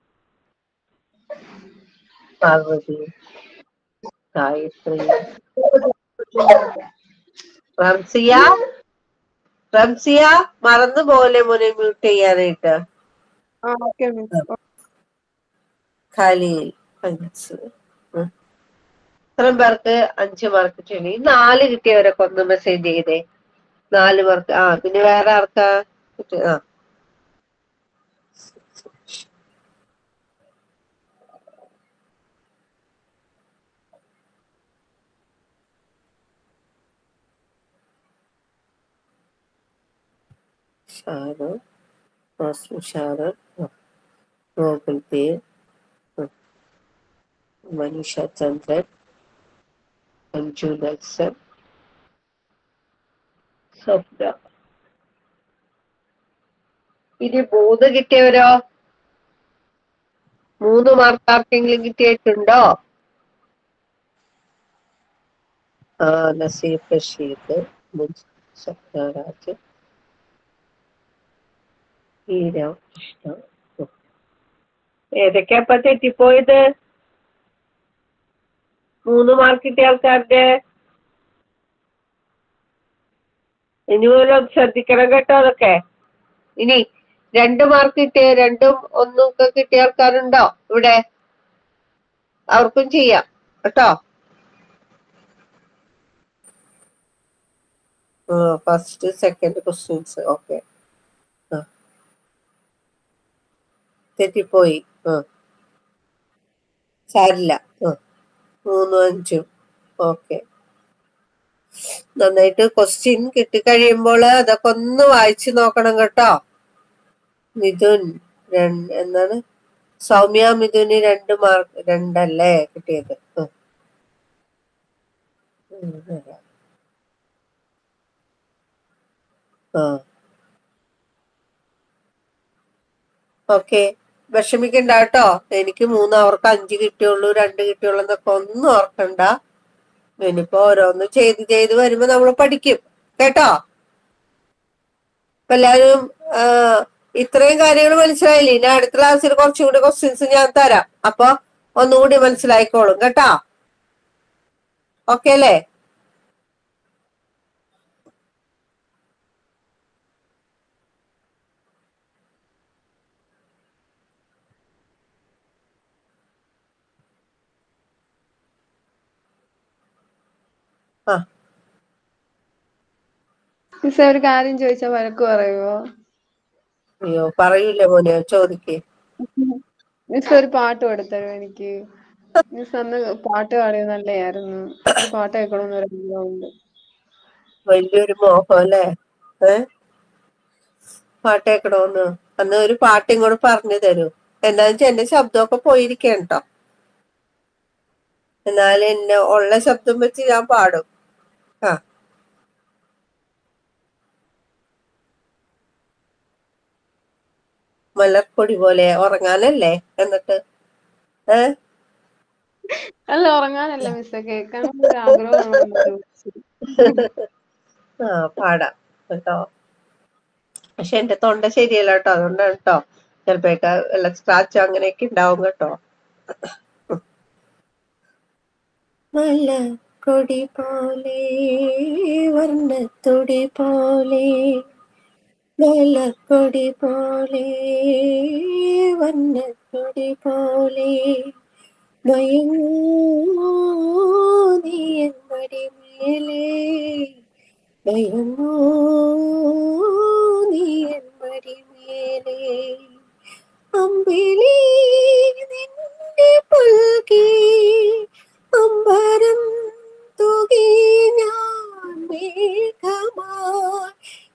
പാർവതി ഗായത്രി റംസിയ റംസിയ മറന്നു പോലെ മോനെ മ്യൂട്ട് ചെയ്യാനായിട്ട് ആ ഓക്കെ മിസ് ഖലീൽ അഞ്ച് ഉം. ഇത്രയും പേർക്ക് അഞ്ച് മാർക്ക് ചെയ്യണം ഈ നാല് കിട്ടിയവരൊക്കെ ഒന്ന് മെസ്സേജ് ചെയ്തേ നാല് മാർക്ക് ആ പിന്നെ വേറെ ആർക്കാ കിട്ടി- ആ ഷാരോ മാസ്മു ഷാരോ നോബൽ പേർ മനീഷ ചന്ദ്രൻ അഞ്ജു നെൽസൺ സ്വപ്ന ഇനി മൂന്ന് കിട്ടിയവരോ മൂന്ന് മാർക്ക് ആർക്കെങ്കിലും കിട്ടിയിട്ടുണ്ടോ ആ നസീർ റഷീദ് മുൻസ് സ്വപ്നരാജ് ഈരാം കൃഷ്ണ ഏതൊക്കെയാ ഇപ്പൊ തെറ്റിപ്പോയത് മൂന്ന് മാർക്ക് കിട്ടിയ ആൾക്കാരുടെ ഇനി പോലും ശ്രദ്ധിക്കണം കേട്ടോ അതൊക്കെ ഇനി രണ്ട് മാർക്ക് കിട്ടിയ രണ്ടും ഒന്നും ഒക്കെ കിട്ടിയ ആൾക്കാരുണ്ടോ ഇവിടെ അവർക്കും ചെയ്യാം കേട്ടോ ഫസ്റ്റ് സെക്കൻഡ് ക്വസ്റ്റ്യൻസ് ഓക്കെ തെറ്റിപ്പോയി ആ സാരില്ല ആ മൂന്നും അഞ്ചും ഓക്കെ നന്നായിട്ട് ക്വസ്റ്റ്യൻ കിട്ടിക്കഴിയുമ്പോൾ അതൊക്കെ ഒന്ന് വായിച്ചു നോക്കണം കേട്ടോ മിഥുൻ രണ്ട് എന്താണ് സൗമ്യ മിഥുന് രണ്ട് മാർക്ക് രണ്ടല്ലേ കിട്ടിയത് ഉം. ഉം, വരാം. ആ ഓക്കെ വിഷമിക്കണ്ട കേട്ടോ എനിക്ക് മൂന്ന് അവർക്ക് അഞ്ച് കിട്ടിയുള്ളൂ രണ്ട് കിട്ടിയുള്ളൂ എന്നൊക്കെ ഒന്നും ഓർക്കണ്ട ഇനിയിപ്പോ ഓരോന്ന് ചെയ്ത് ചെയ്ത് വരുമ്പോ നമ്മൾ പഠിക്കും കേട്ടോ അപ്പൊ എല്ലാവരും ആ, ഇത്രയും കാര്യങ്ങൾ മനസ്സിലായില്ലേ ഇനി അടുത്ത ക്ലാസ്സിൽ കുറച്ചും കൂടി ക്വസ്റ്റ്യൻസ് ഞാൻ തരാം അപ്പൊ ഒന്നുകൂടി മനസ്സിലായിക്കോളും കേട്ടോ ഓക്കെ അല്ലേ ആ മിസ്സേ ഒരു കാര്യം ചോദിച്ചാൽ വഴക്ക് പറയുമോ അയ്യോ പറയൂലേ മോനെ ചോദിക്കേ മിസ് ഒരു പാട്ട് കൊടുത്തരോ എനിക്ക് മിസ് അന്ന് പാട്ട് പാടിയത് നല്ലതായിരുന്നു ഒരു പാട്ട് കേൾക്കണമെന്ന് ഒരു ആഗ്രഹമുണ്ട് വലിയൊരു മോഹം അല്ലേ ഏ പാട്ട് കേൾക്കണോന്ന് അന്ന് ഒരു പാട്ട് ഇങ്ങോട്ട് പറഞ്ഞു തരൂ എന്താന്ന് വെച്ചാൽ എന്റെ ശബ്ദമൊക്കെ പോയിരിക്കണം കേട്ടോ എന്നാൽ എന്നെ ഉള്ള ശബ്ദം വെച്ച് ഞാൻ പാടും ആ മലർപ്പൊടി പോലെ ഉറങ്ങാനല്ലേ എന്നിട്ട് ഏ അല്ല ഉറങ്ങാനല്ല മിസ്സേ കേൾക്കണം ഒരു ആഗ്രഹമാണ് ആ പാടാം കേട്ടോ പക്ഷെ എന്റെ തൊണ്ട ശരിയല്ല കേട്ടോ അതുകൊണ്ടാണ് കേട്ടോ ചിലപ്പോഴൊക്കെ വല്ല സ്ക്രാച്ചോ അങ്ങനെയൊക്കെ ഉണ്ടാവും കേട്ടോ മല കൊടി പോലെ വർണ്ണത്തൊടി പോലെ മലക്കൊടി പോലെ വർണ്ണത്തൊടി പോലെ മയങ്ങൂ നീ എന്നടി മേലേ മയങ്ങൂ നീ എന്നടി മേലേ അമ്പിളി നിന്റെ പുൽകി അമ്പരം തുകി ഞാൻ മേഘമായി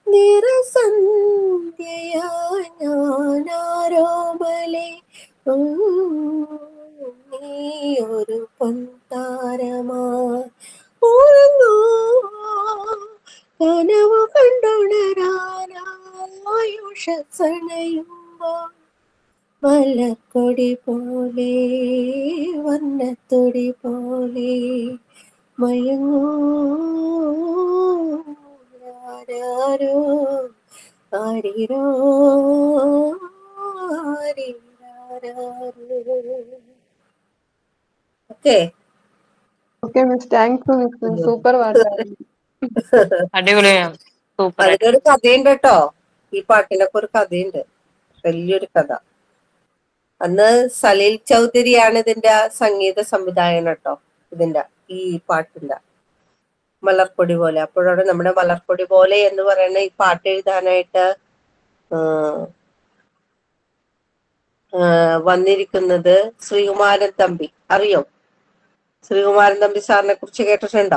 നിറസന്ധ്യയായി ഞാനാരോമലെ നീ ഒരു പൊന്താരമായി ഉറങ്ങൂ കനവ് കണ്ടുണരാനായുഷണയുമ്പോൾ മലക്കൊടി പോലെ വർണ്ണത്തൊടി പോലെ മയങ്ങൂ ആരാരോ ആരിരോ okay okay miss thanks miss super പാട്ടായിരുന്നു അടിപൊളിയാണ് സൂപ്പർ അതിനൊരു കഥയുണ്ട് കേട്ടോ ഈ പാട്ടിനൊക്കെ ഒരു കഥയുണ്ട് വലിയൊരു കഥ അന്ന് സലീൽ ചൗധരിയാണ് ഇതിന്റെ സംഗീത സംവിധായകൻ കേട്ടോ ഇതിന്റെ ഈ പാട്ടിന്റെ മലർപ്പൊടി പോലെ അപ്പോഴാണ് നമ്മുടെ മലർപ്പൊടി പോലെ എന്ന് പറയുന്ന ഈ പാട്ട് എഴുതാനായിട്ട് ആ, ആ, വന്നിരിക്കുന്നത് ശ്രീകുമാരൻ തമ്പി അറിയോ ശ്രീകുമാരൻ തമ്പി സാറിനെ കുറിച്ച് കേട്ടിട്ടുണ്ടോ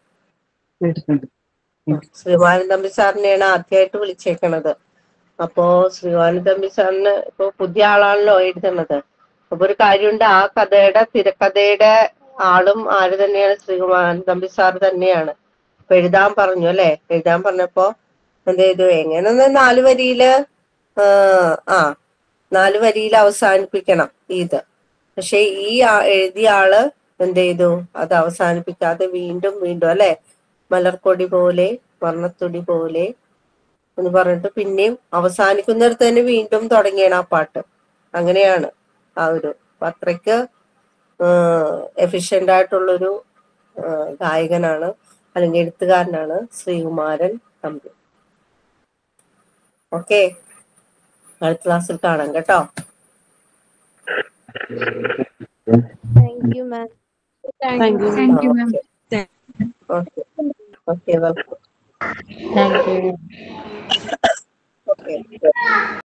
ശ്രീകുമാരൻ തമ്പി സാറിനെയാണ് ആദ്യമായിട്ട് വിളിച്ചേക്കണത് അപ്പോ ശ്രീകുമാരൻ തമ്പി സാറിന് ഇപ്പൊ പുതിയ ആളാണല്ലോ എഴുതുന്നത് അപ്പൊ ഒരു കാര്യമുണ്ട് ആ കഥയുടെ തിരക്കഥയുടെ ആളും ആര് തന്നെയാണ് ശ്രീകുമാരൻ തമ്പി സാർ തന്നെയാണ് അപ്പൊ എഴുതാൻ പറഞ്ഞു അല്ലെ എഴുതാൻ പറഞ്ഞപ്പോ എന്ത് ചെയ്തു എങ്ങനെ നാല് വരിയില് ആ, ആ നാല് വരിയിൽ അവസാനിപ്പിക്കണം ഇത് പക്ഷെ ഈ ആ- എഴുതിയ ആള് എന്ത് ചെയ്തു അത് അവസാനിപ്പിക്കാതെ വീണ്ടും വീണ്ടും അല്ലെ മലർക്കൊടി പോലെ വർണ്ണത്തൊടി പോലെ എന്ന് പറഞ്ഞിട്ട് പിന്നെയും അവസാനിക്കുന്നിടത്ത് തന്നെ വീണ്ടും തുടങ്ങിയാണ് ആ പാട്ട് അങ്ങനെയാണ് ആ ഒരു അപ്പൊ അത്രയ്ക്ക് എഫിഷ്യന്റ് ആയിട്ടുള്ളൊരു ആ, ഗായകനാണ് അല്ലെങ്കിൽ എഴുത്തുകാരനാണ് ശ്രീകുമാരൻ തമ്പി ഓക്കെ അടുത്ത ക്ലാസ്സിൽ കാണാം കേട്ടോ thank you ma'am thank you thank you ma'am okay okay welcome thank you okay